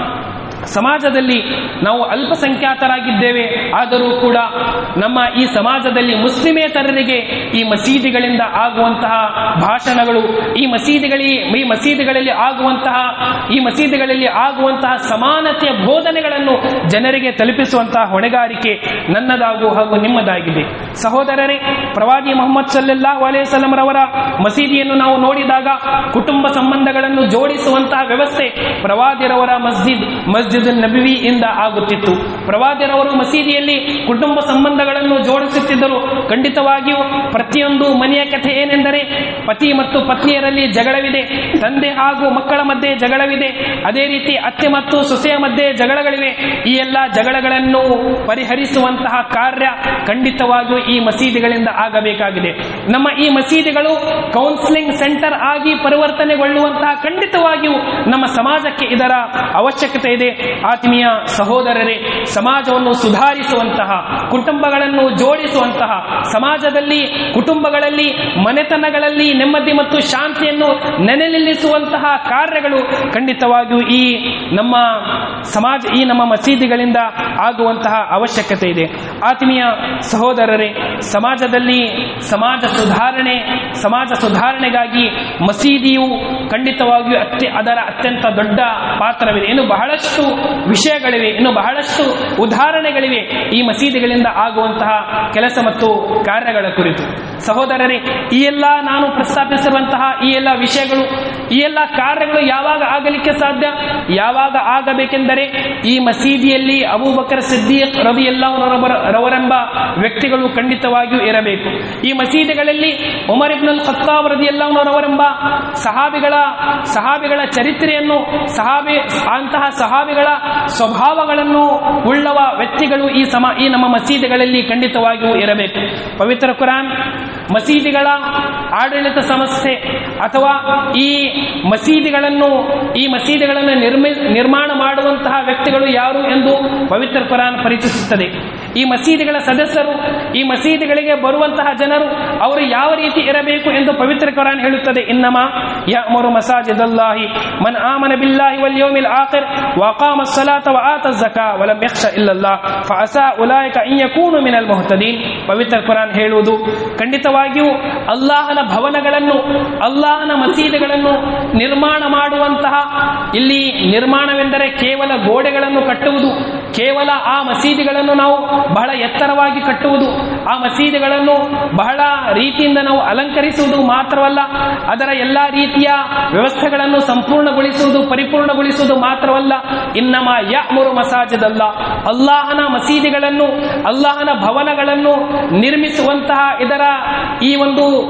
ಸಮಾಜದಲ್ಲಿ ನಾವು ಅಲ್ಪಸಂಖ್ಯಾತರಾಗಿದ್ದೇವೆ ಆದರೂ ಕೂಡ ನಮ್ಮ ಈ ಸಮಾಜದಲ್ಲಿ ಮುಸ್ಲಿಮೇತರರಿಗೆ ಈ ಮಸೀದಿಗಳಿಂದ ಆಗುವಂತಹ ಭಾಷಣಗಳು ಈ ಮಸೀದಿಗಳಿ ಈ ಮಸೀದಿಗಳಲ್ಲಿ ಆಗುವಂತಹ ಈ ಮಸೀದಿಗಳಲ್ಲಿ ಆಗುವಂತಹ ಸಮಾನತೆಯ ಬೋಧನೆಗಳನ್ನು ಜನರಿಗೆ ತಲುಪಿಸುವಂತಹ ಹೊಣೆಗಾರಿಕೆ ನನ್ನದಾಗೂ ಹಾಗೂ ನಿಮ್ಮದಾಗಿದೆ ಸಹೋದರರೇ ಪ್ರವಾದಿ ಮೊಹಮ್ಮದ್ ಸಲ್ಲಾಹ್ ಅಲೈವಲ್ಲಂ ರವರ ಮಸೀದಿಯನ್ನು ನಾವು ನೋಡಿದಾಗ ಕುಟುಂಬ ಸಂಬಂಧಗಳನ್ನು ಜೋಡಿಸುವಂತಹ ವ್ಯವಸ್ಥೆ ಪ್ರವಾದಿರವರ ಮಸ್ಜಿದ್ ಮಸ್ಜಿದ್ ನಬಿವಿ ಇಂದ ಆಗುತ್ತಿತ್ತು ಪ್ರವಾದಿರವರು ಮಸೀದಿಯಲ್ಲಿ ಕುಟುಂಬ ಸಂಬಂಧಗಳನ್ನು ಜೋಡಿಸುತ್ತಿದ್ದರು ಖಂಡಿತವಾಗಿಯೂ ಪ್ರತಿಯೊಂದು ಮನೆಯ ಕಥೆ ಏನೆಂದರೆ ಪತಿ ಮತ್ತು ಪತ್ನಿಯರಲ್ಲಿ ಜಗಳವಿದೆ ತಂದೆ ಹಾಗೂ ಮಕ್ಕಳ ಮಧ್ಯೆ ಜಗಳವಿದೆ ಅದೇ ರೀತಿ ಅತ್ತೆ ಮತ್ತು ಸೊಸೆಯ ಮಧ್ಯೆ ಜಗಳಗಳಿವೆ ಈ ಎಲ್ಲ ಜಗಳಗಳನ್ನು ಪರಿಹರಿಸುವಂತಹ ಕಾರ್ಯ ಖಂಡಿತವಾಗಿಯೂ ಈ ಮಸೀದಿಗಳಿಂದ ಆಗಬೇಕಾಗಿದೆ ನಮ್ಮ ಈ ಮಸೀದಿಗಳು ಕೌನ್ಸಿಲಿಂಗ್ ಸೆಂಟರ್ ಆಗಿ ಪರಿವರ್ತನೆಗೊಳ್ಳುವಂತಹ ಖಂಡಿತವಾಗಿಯೂ ನಮ್ಮ ಸಮಾಜಕ್ಕೆ ಇದರ ಅವಶ್ಯಕತೆ ಇದೆ ಆತ್ಮೀಯ ಸಹೋದರರೇ ಸಮಾಜವನ್ನು ಸುಧಾರಿಸುವಂತಹ ಕುಟುಂಬಗಳನ್ನು ಜೋಡಿಸುವಂತಹ ಸಮಾಜದಲ್ಲಿ ಕುಟುಂಬಗಳಲ್ಲಿ ಮನೆತನಗಳಲ್ಲಿ ನೆಮ್ಮದಿ ಮತ್ತು ಶಾಂತಿಯನ್ನು ನೆನೆ ನಿಲ್ಲಿಸುವಂತಹ ಕಾರ್ಯಗಳು ಖಂಡಿತವಾಗಿಯೂ ಈ ನಮ್ಮ ಸಮಾಜ ಈ ನಮ್ಮ ಮಸೀದಿಗಳಿಂದ ಆಗುವಂತಹ ಅವಶ್ಯಕತೆ ಇದೆ ಆತ್ಮೀಯ ಸಹೋದರರೇ ಸಮಾಜದಲ್ಲಿ ಸಮಾಜ ಸುಧಾರಣೆ ಸಮಾಜ ಸುಧಾರಣೆಗಾಗಿ ಮಸೀದಿಯು ಖಂಡಿತವಾಗಿಯೂ ಅತ್ಯ ಅದರ ಅತ್ಯಂತ ದೊಡ್ಡ ಪಾತ್ರವಿದೆ ಇನ್ನು ಬಹಳಷ್ಟು ವಿಷಯಗಳಿವೆ ಇನ್ನು ಬಹಳಷ್ಟು ಉದಾಹರಣೆಗಳಿವೆ ಈ ಮಸೀದಿಗಳಿಂದ ಆಗುವಂತಹ ಕೆಲಸ ಮತ್ತು ಕಾರ್ಯಗಳ ಕುರಿತು ಸಹೋದರರೇ ಈ ಎಲ್ಲ ನಾನು ಪ್ರಸ್ತಾಪಿಸಿರುವಂತಹ ಈ ಎಲ್ಲ ವಿಷಯಗಳು ಈ ಎಲ್ಲ ಕಾರ್ಯಗಳು ಯಾವಾಗ ಆಗಲಿಕ್ಕೆ ಸಾಧ್ಯ ಯಾವಾಗ ಆಗಬೇಕೆಂದರೆ ಈ ಮಸೀದಿಯಲ್ಲಿ ಅಬೂಬಕರ್ ಸಿದ್ದೀಕ್ ರವಿ ರವರೆಂಬ ವ್ಯಕ್ತಿಗಳು ಖಂಡಿತವಾಗಿಯೂ ಇರಬೇಕು ಈ ಮಸೀದಿಗಳಲ್ಲಿ ಉಮರ್ ಇಬ್ನುಲ್ ಖತ್ತಾಬ್ ರದಿ ರವರೆಂಬ ಸಹಾಬಿಗಳ ಸಹಾಬಿಗಳ ಚರಿತ್ರೆಯನ್ನು ಸಹಾಬಿ ಅಂತಹ ಸಹಾಬಿಗಳ ಸ್ವಭಾವಗಳನ್ನು ಉಳ್ಳವ ವ್ಯಕ್ತಿಗಳು ಈ ಸಮ ಈ ನಮ್ಮ ಮಸೀದಿಗಳಲ್ಲಿ ಖಂಡಿತವಾಗಿಯೂ ಇರಬೇಕು ಪವಿತ್ರ ಕುರಾನ್ ಮಸೀದಿಗಳ ಆಡಳಿತ ಸಂಸ್ಥೆ ಅಥವಾ ಈ ಮಸೀದಿಗಳನ್ನು ಈ ಮಸೀದಿಗಳನ್ನು ನಿರ್ಮಿ ನಿರ್ಮಾಣ ಮಾಡುವಂತಹ ವ್ಯಕ್ತಿಗಳು ಯಾರು ಎಂದು ಪವಿತ್ರ ಕುರಾನ್ ಪರಿಚಯಿಸುತ್ತದೆ ಈ ಮಸೀದಿಗಳ ಸದಸ್ಯರು ಈ ಮಸೀದಿಗಳಿಗೆ ಬರುವಂತಹ ಜನರು ಅವರು ಯಾವ ರೀತಿ ಇರಬೇಕು ಎಂದು ಪವಿತ್ರ ಕುರಾನ್ ಹೇಳುತ್ತದೆ ಇನ್ನಮ ಯಅಮುರು ಮಸಾಜಿದಲ್ಲಾಹಿ ಮನ್ ಆಮನ ಬಿಲ್ಲಾಹಿ ವಲ್ ಯೌಮಿಲ್ ಆಖಿರ್ ವaqama الصلاة وآتى الزكاة ولم يخش إلا الله فعسى أولئك أن يكونوا من المهتدين ಪವಿತ್ರ ಕುರಾನ್ ಹೇಳುವುದು ಖಂಡಿತವಾಗಿಯೂ ಅಲ್ಲಾಹನ ಭವನಗಳನ್ನು ಅಲ್ಲಾಹನ ಮಸೀದಿಗಳನ್ನು ನಿರ್ಮಾಣ ಮಾಡುವಂತಹ ಇಲ್ಲಿ ನಿರ್ಮಾಣವೆಂದರೆ ಕೇವಲ ಗೋಡೆಗಳನ್ನು ಕಟ್ಟುವುದು ಕೇವಲ ಆ ಮಸೀದಿಗಳನ್ನು ನಾವು ಬಹಳ ಎತ್ತರವಾಗಿ ಕಟ್ಟುವುದು ಆ ಮಸೀದಿಗಳನ್ನು ಬಹಳ ರೀತಿಯಿಂದ ನಾವು ಅಲಂಕರಿಸುವುದು ಮಾತ್ರವಲ್ಲ ಅದರ ಎಲ್ಲ ರೀತಿಯ ವ್ಯವಸ್ಥೆಗಳನ್ನು ಸಂಪೂರ್ಣಗೊಳಿಸುವುದು ಪರಿಪೂರ್ಣಗೊಳಿಸುವುದು ಮಾತ್ರವಲ್ಲ ಇನ್ನಮ ಯಅಮುರು ಮಸಾಜಿದಲ್ಲ ಅಲ್ಲಾಹನ ಮಸೀದಿಗಳನ್ನು ಅಲ್ಲಾಹನ ಭವನಗಳನ್ನು ನಿರ್ಮಿಸುವಂತಹ ಇದರ ಈ ಒಂದು ಈ ಒಂದು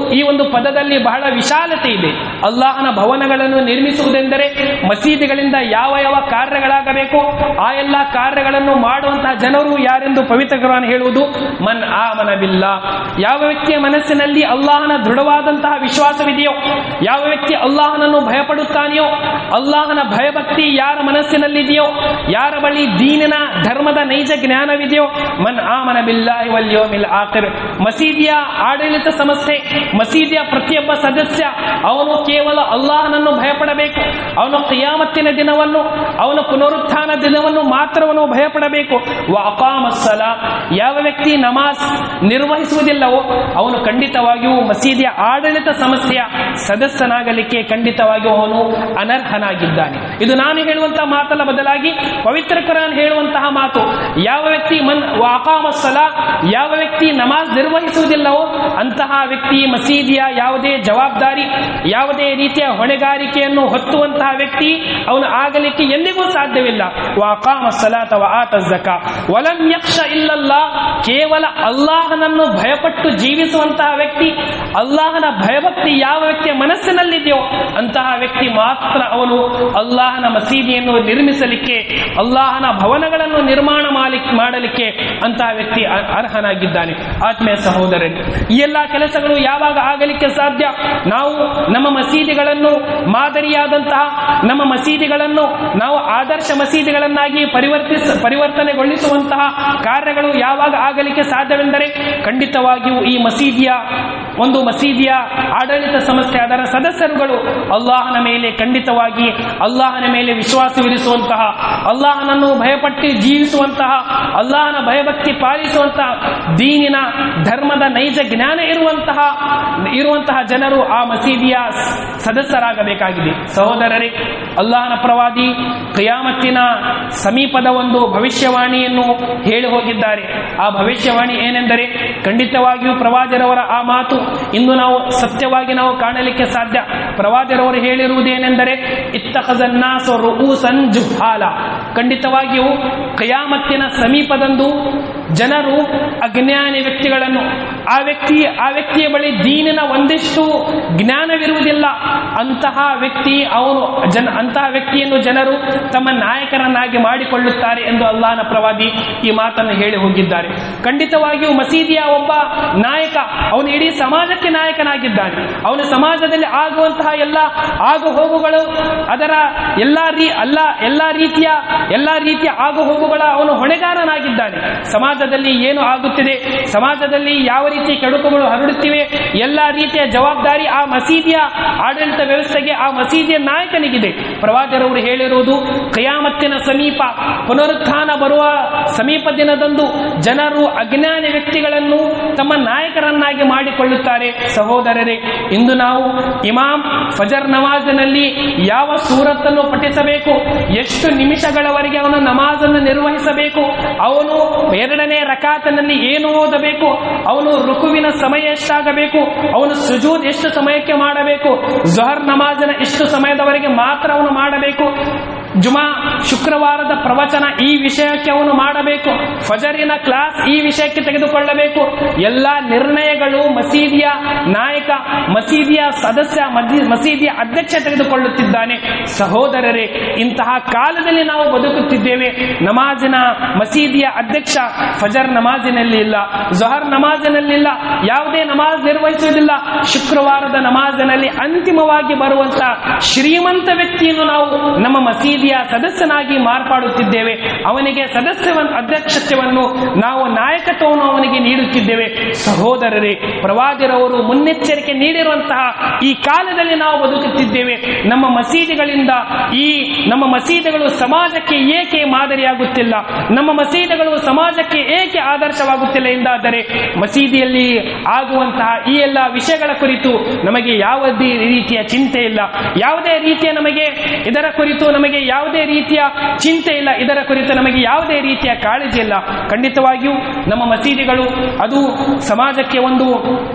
ಪದದಲ್ಲಿ ಬಹಳ ವಿಶಾಲತೆ ಇದೆ ಅಲ್ಲಾಹನ ಭವನಗಳನ್ನು ನಿರ್ಮಿಸುವುದೆಂದರೆ ಮಸೀದಿಗಳಿಂದ ಯಾವ ಯಾವ ಕಾರ್ಯಗಳಾಗಬೇಕು ಆ ಎಲ್ಲ ಕಾರ್ಯಗಳನ್ನು ಮಾಡುವಂತಹ ಜನರು ಯಾರೆಂದು ಪವಿತ್ರ ಕುರಾನ್ ಹೇಳುವುದು ಮನ್ ಆಮನ ಬಿಲ್ಲ ಯಾವ ವ್ಯಕ್ತಿಯ ಮನಸ್ಸಿನಲ್ಲಿ ಅಲ್ಲಾಹನ ದೃಢವಾದಂತಹ ವಿಶ್ವಾಸವಿದೆಯೋ ಯಾವ ವ್ಯಕ್ತಿ ಅಲ್ಲಾಹನನ್ನು ಭಯಪಡುತ್ತಾನೆಯೋ ಅಲ್ಲಾಹನ ಭಯಭಕ್ತಿ ಯಾರ ಮನಸ್ಸಿನಲ್ಲಿದೆಯೋ ಯಾರ ಬಳಿ ದೀನಿನ ಧರ್ಮದ ನೈಜ ಜ್ಞಾನವಿದೆಯೋ ಮನ್ ಆಮನ ಬಿಲ್ಲಾಹಿ ವಲ್ ಯೌಮಿಲ್ ಆಖಿರ್ ಮಸೀದಿಯ ಆಡಳಿತ ಸಂಸ್ಥೆ ಮಸೀದಿಯ ಪ್ರತಿಯೊಬ್ಬ ಸದಸ್ಯ ಅವನು ಕೇವಲ ಅಲ್ಲಾಹನನ್ನು ಭಯಪಡಬೇಕು ಅವನು ಕಿಯಾಮತ್ತಿನ ದಿನವನ್ನು ಅವನ ಪುನರುತ್ಥಾನ ದಿನವನ್ನು ಮಾತ್ರವನು ಭಯಪಡಬೇಕು ವಾಕಾಮಸ್ಸಲ ಯಾವ ವ್ಯಕ್ತಿ ನಮಾಜ್ ನಿರ್ವಹಿಸುವುದಿಲ್ಲವೋ ಅವನು ಖಂಡಿತವಾಗಿಯೂ ಮಸೀದಿಯ ಆಡಳಿತ ಸಂಸ್ಥೆಯ ಸದಸ್ಯನಾಗಲಿಕ್ಕೆ ಖಂಡಿತವಾಗಿಯೂ ಅವನು ಅನರ್ಹನಾಗಿದ್ದಾನೆ ಇದು ನಾನು ಹೇಳುವಂತಹ ಮಾತಲ್ಲ ಬದಲಾಗಿ ಪವಿತ್ರ ಕುರಾನ್ ಹೇಳುವಂತಹ ಮಾತು ಯಾವ ವ್ಯಕ್ತಿ ಮನ್ ವಾಕಾಮಸ್ಸಲ ಯಾವ ವ್ಯಕ್ತಿ ನಮಾಜ್ ನಿರ್ವಹಿಸುವುದಿಲ್ಲವೋ ಅಂತಹ ವ್ಯಕ್ತಿ ಮಸೀದಿಯ ಯಾವುದೇ ಜವಾಬ್ದಾರಿ ಯಾವುದೇ ರೀತಿಯ ಹೊಣೆಗಾರಿಕೆಯನ್ನು ಹೊತ್ತುವಂತಹ ವ್ಯಕ್ತಿ ಅವನು ಆಗಲಿಕ್ಕೆ ಎಂದಿಗೂ ಸಾಧ್ಯವಿಲ್ಲ ವಾಕಾಮ ಸಲಾತ ಆತ ಜಕ ವಲಂ ಯಕ್ಷ ಇಲ್ಲಲ್ಲ ಕೇವಲ ಅಲ್ಲಾಹನನ್ನು ಭಯಪಟ್ಟು ಜೀವಿಸುವಂತಹ ವ್ಯಕ್ತಿ ಅಲ್ಲಾಹನ ಭಯಭಕ್ತಿ ಯಾವ ವ್ಯಕ್ತಿಯ ಮನಸ್ಸಿನಲ್ಲಿದೆಯೋ ಅಂತಹ ವ್ಯಕ್ತಿ ಮಾತ್ರ ಅವನು ಅಲ್ಲಾಹನ ಮಸೀದಿಯನ್ನು ನಿರ್ಮಿಸಲಿಕ್ಕೆ ಅಲ್ಲಾಹನ ಭವನಗಳನ್ನು ನಿರ್ಮಾಣ ಮಾಲಿಕ್ ಮಾಡಲಿಕ್ಕೆ ಅಂತಹ ವ್ಯಕ್ತಿ ಅ- ಅರ್ಹನಾಗಿದ್ದಾನೆ ಆತ್ಮೀಯ ಸಹೋದರರೇ ಈ ಎಲ್ಲ ಕೆಲಸಗಳು ಯಾವಾಗ ಆಗಲಿಕ್ಕೆ ಸಾಧ್ಯ ನಾವು ನಮ್ಮ ಮಸೀದಿಗಳನ್ನು ಮಾದರಿಯಾದಂತಹ ನಮ್ಮ ಮಸೀದಿಗಳನ್ನು ನಾವು ಆದರ್ಶ ಮಸೀದಿಗಳನ್ನಾಗಿ ಪರಿವರ್ತಿಸ ಪರಿವರ್ತನೆಗೊಳಿಸುವಂತಹ ಕಾರ್ಯಗಳು ಯಾವಾಗ ಆಗಲಿಕ್ಕೆ ಸಾಧ್ಯವೆಂದರೆ ಖಂಡಿತವಾಗಿಯೂ ಈ ಮಸೀದಿಯ ಒಂದು ಮಸೀದಿಯ ಆಡಳಿತ ಸಂಸ್ಥೆ ಅದರ ಸದಸ್ಯರುಗಳು ಅಲ್ಲಾಹನ ಮೇಲೆ ಖಂಡಿತವಾಗಿ ಅಲ್ಲಾಹನ ಮೇಲೆ ವಿಶ್ವಾಸವಿರಿಸುವಂತಹ ಅಲ್ಲಾಹನನ್ನು ಭಯಪಟ್ಟು ಜೀವಿಸುವಂತಹ ಅಲ್ಲಾಹನ ಭಯಭಕ್ತಿ ಪಾಲಿಸುವಂತಹ ದೀನಿನ ಧರ್ಮದ ನೈಜ ಜ್ಞಾನ ಇರುವಂತಹ ಇರುವಂತಹ ಜನರು ಆ ಮಸೀದಿಯ ಸದಸ್ಯರಾಗಬೇಕಾಗಿದೆ ಸಹೋದರರೇ ಅಲ್ಲಾಹನ ಪ್ರವಾದಿ ಕಯಾಮತ್ತಿನ ಸಮೀಪದ ಒಂದು ಭವಿಷ್ಯವಾಣಿಯನ್ನು ಹೇಳಿ ಹೋಗಿದ್ದಾರೆ ಆ ಭವಿಷ್ಯವಾಣಿ ಏನೆಂದರೆ ಖಂಡಿತವಾಗಿಯೂ ಪ್ರವಾದಿರವರ ಆ ಮಾತು ಇಂದು ನಾವು ಸತ್ಯವಾಗಿ ನಾವು ಕಾಣಲಿಕ್ಕೆ ಸಾಧ್ಯ ಪ್ರವಾದಿರವರು ಹೇಳಿರುವುದೇನೆಂದರೆ ಇತ್ತಖಜನ್ನಾಸ ರುಊಸನ್ ಜುಹಾಲ ಖಂಡಿತವಾಗಿಯೂ ಕಯಾಮತ್ತಿನ ಸಮೀಪದಂದು ಜನರು ಅಜ್ಞಾನಿ ವ್ಯಕ್ತಿಗಳನ್ನು ಆ ವ್ಯಕ್ತಿ ಆ ವ್ಯಕ್ತಿಯ ಬಳಿ ದೀನಿನ ಒಂದಿಷ್ಟು ಜ್ಞಾನವಿರುವುದಿಲ್ಲ ಅಂತಹ ವ್ಯಕ್ತಿ ಅವನು ಜನ ಅಂತಹ ವ್ಯಕ್ತಿಯನ್ನು ಜನರು ತಮ್ಮ ನಾಯಕರನ್ನಾಗಿ ಮಾಡಿಕೊಳ್ಳುತ್ತಾರೆ ಎಂದು ಅಲ್ಲಾಹನ ಪ್ರವಾದಿ ಈ ಮಾತನ್ನು ಹೇಳಿ ಹೋಗಿದ್ದಾರೆ ಖಂಡಿತವಾಗಿಯೂ ಮಸೀದಿಯ ಒಬ್ಬ ನಾಯಕ ಅವನು ಇಡೀ ಸಮಾಜಕ್ಕೆ ನಾಯಕನಾಗಿದ್ದಾನೆ ಅವನು ಸಮಾಜದಲ್ಲಿ ಆಗುವಂತಹ ಎಲ್ಲ ಆಗು ಹೋಗುಗಳು ಅದರ ಎಲ್ಲ ರೀ ಅಲ್ಲ ಎಲ್ಲ ರೀತಿಯ ಎಲ್ಲ ರೀತಿಯ ಆಗು ಹೋಗುಗಳ ಅವನು ಹೊಣೆಗಾರನಾಗಿದ್ದಾನೆ ಸಮಾಜದಲ್ಲಿ ಏನು ಆಗುತ್ತಿದೆ ಸಮಾಜದಲ್ಲಿ ಯಾವ ರೀತಿ ಕೆಡುಕುಗಳು ಹರಡುತ್ತಿವೆ ಎಲ್ಲ ರೀತಿಯ ಜವಾಬ್ದಾರಿ ಆ ಮಸೀದಿಯ ಆಡಳಿತ ವ್ಯವಸ್ಥೆಗೆ ಆ ಮಸೀದಿಯ ನಾಯಕನಿಗಿದೆ ಪ್ರವಾದಿರವರು ಹೇಳಿರುವುದು ಕಯಾಮತ್ತಿನ ಸಮೀಪ ಪುನರುತ್ಥಾನ ಬರುವ ಸಮೀಪ ದಿನದಂದು ಜನರು ಅಜ್ಞಾನಿ ವ್ಯಕ್ತಿಗಳನ್ನು ತಮ್ಮ ನಾಯಕರನ್ನಾಗಿ ಮಾಡಿಕೊಳ್ಳುತ್ತಾರೆ ಸಹೋದರರೇ ಇಂದು ನಾವು ಇಮಾಮ್ ಫಜರ್ ನಮಾಜಿನಲ್ಲಿ ಯಾವ ಸೂರತ್ತನ್ನು ಪಠಿಸಬೇಕು ಎಷ್ಟು ನಿಮಿಷಗಳವರೆಗೆ ಅವನು ನಮಾಜನ್ನು ನಿರ್ವಹಿಸಬೇಕು ಅವನು ಎರಡನೇ ರಕಾತನಲ್ಲಿ ಏನು ಓದಬೇಕು ಅವನು ರುಕುವಿನ ಸಮಯ ಎಷ್ಟಾಗಬೇಕು ಅವನು ಸುಜೂದ್ ಎಷ್ಟು ಸಮಯಕ್ಕೆ ಮಾಡಬೇಕು ಜೊಹರ್ ನಮಾಜಿನ ಎಷ್ಟು ಸಮಯದವರೆಗೆ ಮಾತ್ರ ಅವನು ಮಾಡಬೇಕು ಜುಮಾ ಶುಕ್ರವಾರದ ಪ್ರವಚನ ಈ ವಿಷಯಕ್ಕೆ ಅವನು ಮಾಡಬೇಕು ಫಜರಿನ ಕ್ಲಾಸ್ ಈ ವಿಷಯಕ್ಕೆ ತೆಗೆದುಕೊಳ್ಳಬೇಕು ಎಲ್ಲ ನಿರ್ಣಯಗಳು ಮಸೀದಿಯ ನಾಯಕ ಮಸೀದಿಯ ಸದಸ್ಯ ಮದಿ- ಮಸೀದಿಯ ಅಧ್ಯಕ್ಷ ತೆಗೆದುಕೊಳ್ಳುತ್ತಿದ್ದಾನೆ ಸಹೋದರರೇ ಇಂತಹ ಕಾಲದಲ್ಲಿ ನಾವು ಬದುಕುತ್ತಿದ್ದೇವೆ ನಮಾಜಿನ ಮಸೀದಿಯ ಅಧ್ಯಕ್ಷ ಫಜರ್ ನಮಾಜಿನಲ್ಲಿ ಇಲ್ಲ ಜೊಹರ್ ನಮಾಜಿನಲ್ಲಿಲ್ಲ ಯಾವುದೇ ನಮಾಜ್ ನಿರ್ವಹಿಸುವುದಿಲ್ಲ ಶುಕ್ರವಾರದ ನಮಾಜಿನಲ್ಲಿ ಅಂತಿಮವಾಗಿ ಬರುವಂತ ಶ್ರೀಮಂತ ವ್ಯಕ್ತಿಯನ್ನು ನಾವು ನಮ್ಮ ಮಸೀದಿಯ ಸದಸ್ಯನಾಗಿ ಮಾರ್ಪಾಡುತ್ತಿದ್ದೇವೆ ಅವನಿಗೆ ಸದಸ್ಯ ಅಧ್ಯಕ್ಷತ್ವವನ್ನು ನಾವು ನಾಯಕತ್ವವನ್ನು ಅವನಿಗೆ ನೀಡುತ್ತಿದ್ದೇವೆ ಸಹೋದರರೇ ಪ್ರವಾದಿರವರು ಮುನ್ನೆಚ್ಚರಿಕೆ ನೀಡಿರುವಂತಹ ಈ ಕಾಲದಲ್ಲಿ ನಾವು ಬದುಕುತ್ತಿದ್ದೇವೆ ನಮ್ಮ ಮಸೀದಿಗಳಿಂದ ಈ ನಮ್ಮ ಮಸೀದಿಗಳು ಸಮಾಜಕ್ಕೆ ಏಕೆ ಮಾದರಿಯಾಗುತ್ತಿಲ್ಲ ನಮ್ಮ ಮಸೀದಿಗಳು ಸಮಾಜಕ್ಕೆ ಏಕೆ ಆದರ್ಶವಾಗುತ್ತಿಲ್ಲ ಎಂದಾದರೆ ಮಸೀದಿಯಲ್ಲಿ ಆಗುವಂತಹ ಈ ಎಲ್ಲ ವಿಷಯಗಳ ಕುರಿತು ನಮಗೆ ಯಾವುದೇ ರೀತಿಯ ಚಿಂತೆ ಇಲ್ಲ ಯಾವುದೇ ರೀತಿಯ ನಮಗೆ ಇದರ ಕುರಿತು ನಮಗೆ ಯಾವುದೇ ರೀತಿಯ ಚಿಂತೆ ಇಲ್ಲ ಇದರ ಕುರಿತು ನಮಗೆ ಯಾವುದೇ ರೀತಿಯ ಕಾಳಜಿ ಇಲ್ಲ ಖಂಡಿತವಾಗಿಯೂ ನಮ್ಮ ಮಸೀದಿಗಳು ಅದು ಸಮಾಜಕ್ಕೆ ಒಂದು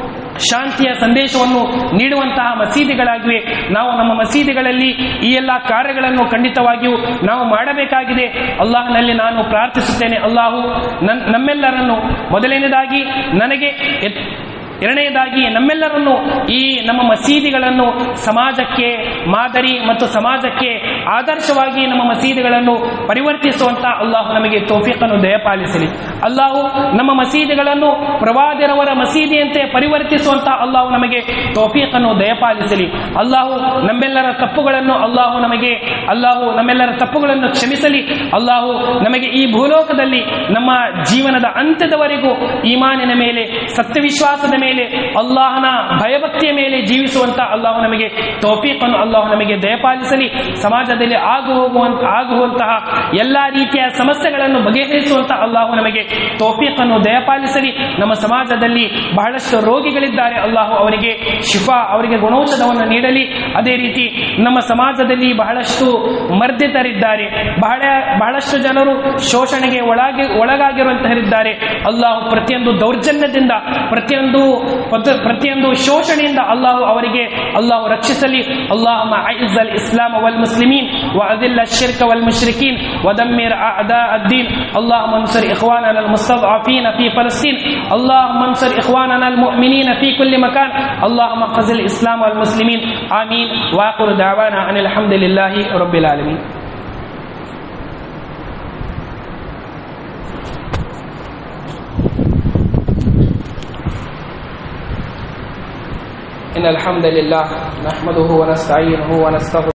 ಶಾಂತಿಯ ಸಂದೇಶವನ್ನು ನೀಡುವಂತಹ ಮಸೀದಿಗಳಾಗಿವೆ ನಾವು ನಮ್ಮ ಮಸೀದಿಗಳಲ್ಲಿ ಈ ಎಲ್ಲ ಕಾರ್ಯಗಳನ್ನು ಖಂಡಿತವಾಗಿಯೂ ನಾವು ಮಾಡಬೇಕಾಗಿದೆ ಅಲ್ಲಾಹನಲ್ಲಿ ನಾನು ಪ್ರಾರ್ಥಿಸುತ್ತೇನೆ ಅಲ್ಲಾಹು ನನ್ ನಮ್ಮೆಲ್ಲರನ್ನು ಮೊದಲನೇದಾಗಿ ನನಗೆ ಎತ್- ಎರಡನೇದಾಗಿ ನಮ್ಮೆಲ್ಲರನ್ನು ಈ ನಮ್ಮ ಮಸೀದಿಗಳನ್ನು ಸಮಾಜಕ್ಕೆ ಮಾದರಿ ಮತ್ತು ಸಮಾಜಕ್ಕೆ ಆದರ್ಶವಾಗಿ ನಮ್ಮ ಮಸೀದಿಗಳನ್ನು ಪರಿವರ್ತಿಸುವಂತ ಅಲ್ಲಾಹು ನಮಗೆ ತೌಫೀಕನ್ನು ದಯಪಾಲಿಸಲಿ ಅಲ್ಲಾಹು ನಮ್ಮ ಮಸೀದಿಗಳನ್ನು ಪ್ರವಾದಿರವರ ಮಸೀದಿಯಂತೆ ಪರಿವರ್ತಿಸುವಂತ ಅಲ್ಲಾಹು ನಮಗೆ ತೌಫೀಕನ್ನು ದಯಪಾಲಿಸಲಿ ಅಲ್ಲಾಹು ನಮ್ಮೆಲ್ಲರ ತಪ್ಪುಗಳನ್ನು ಅಲ್ಲಾಹು ನಮಗೆ ಅಲ್ಲಾಹು ನಮ್ಮೆಲ್ಲರ ತಪ್ಪುಗಳನ್ನು ಕ್ಷಮಿಸಲಿ ಅಲ್ಲಾಹು ನಮಗೆ ಈ ಭೂಲೋಕದಲ್ಲಿ ನಮ್ಮ ಜೀವನದ ಅಂತ್ಯದವರೆಗೂ ಈಮಾನಿನ ಮೇಲೆ ಸತ್ಯವಿಶ್ವಾಸದ ಮೇಲೆ ಅಲ್ಲಾಹನ ಭಯಭಕ್ತಿಯ ಮೇಲೆ ಜೀವಿಸುವಂತ ಅಲ್ಲಾಹು ನಮಗೆ ತೌಫೀಕನ್ನು ಅಲ್ಲಾಹು ನಮಗೆ ದಯಪಾಲಿಸಲಿ ಸಮಾಜದಲ್ಲಿ ಆಗು ಹೋಗುವಂತ ಆಗುವಂತಹ ಎಲ್ಲಾ ರೀತಿಯ ಸಮಸ್ಯೆಗಳನ್ನು ಬಗೆಹರಿಸುವಂತ ಅಲ್ಲಾಹು ನಮಗೆ ತೌಫೀಕನ್ನು ದಯಪಾಲಿಸಲಿ ನಮ್ಮ ಸಮಾಜದಲ್ಲಿ ಬಹಳಷ್ಟು ರೋಗಿಗಳಿದ್ದಾರೆ ಅಲ್ಲಾಹು ಅವರಿಗೆ ಶಿಫಾ ಅವರಿಗೆ ಗುಣೌಷಧವನ್ನು ನೀಡಲಿ ಅದೇ ರೀತಿ ನಮ್ಮ ಸಮಾಜದಲ್ಲಿ ಬಹಳಷ್ಟು ಮರ್ದಿತರಿದ್ದಾರೆ ಬಹಳ ಬಹಳಷ್ಟು ಜನರು ಶೋಷಣೆಗೆ ಒಳಗೆ ಒಳಗಾಗಿರುವಂತಹರಿದ್ದಾರೆ ಅಲ್ಲಾಹು ಪ್ರತಿಯೊಂದು ದೌರ್ಜನ್ಯದಿಂದ ಪ್ರತಿಯೊಂದು ಪದ- ಪ್ರತಿಯೊಂದು ಶೋಷಣೆಯಿಂದ ಅಲ್ಲಾಹು ಅವರಿಗೆ ಅಲ್ಲಾಹು ರಕ್ಷಿಸಲಿ ಅಲ್ಲಾಹುಮ್ಮ ಅಇಜ್ ಅಲ್ ಇಸ್ಲಾಂ ವಲ್ ಮುಸ್ಲಿಮೀನ್ وأذل الشرك والمشركين ودمر أعداء الدين اللهم انصر إخواننا المستضعفين في فلسطين اللهم انصر إخواننا المؤمنين في كل مكان اللهم اخذل الإسلام والمسلمين آمين وآخر دعوانا أن الحمد لله رب العالمين إن الحمد لله نحمده ونستعينه ونستغفره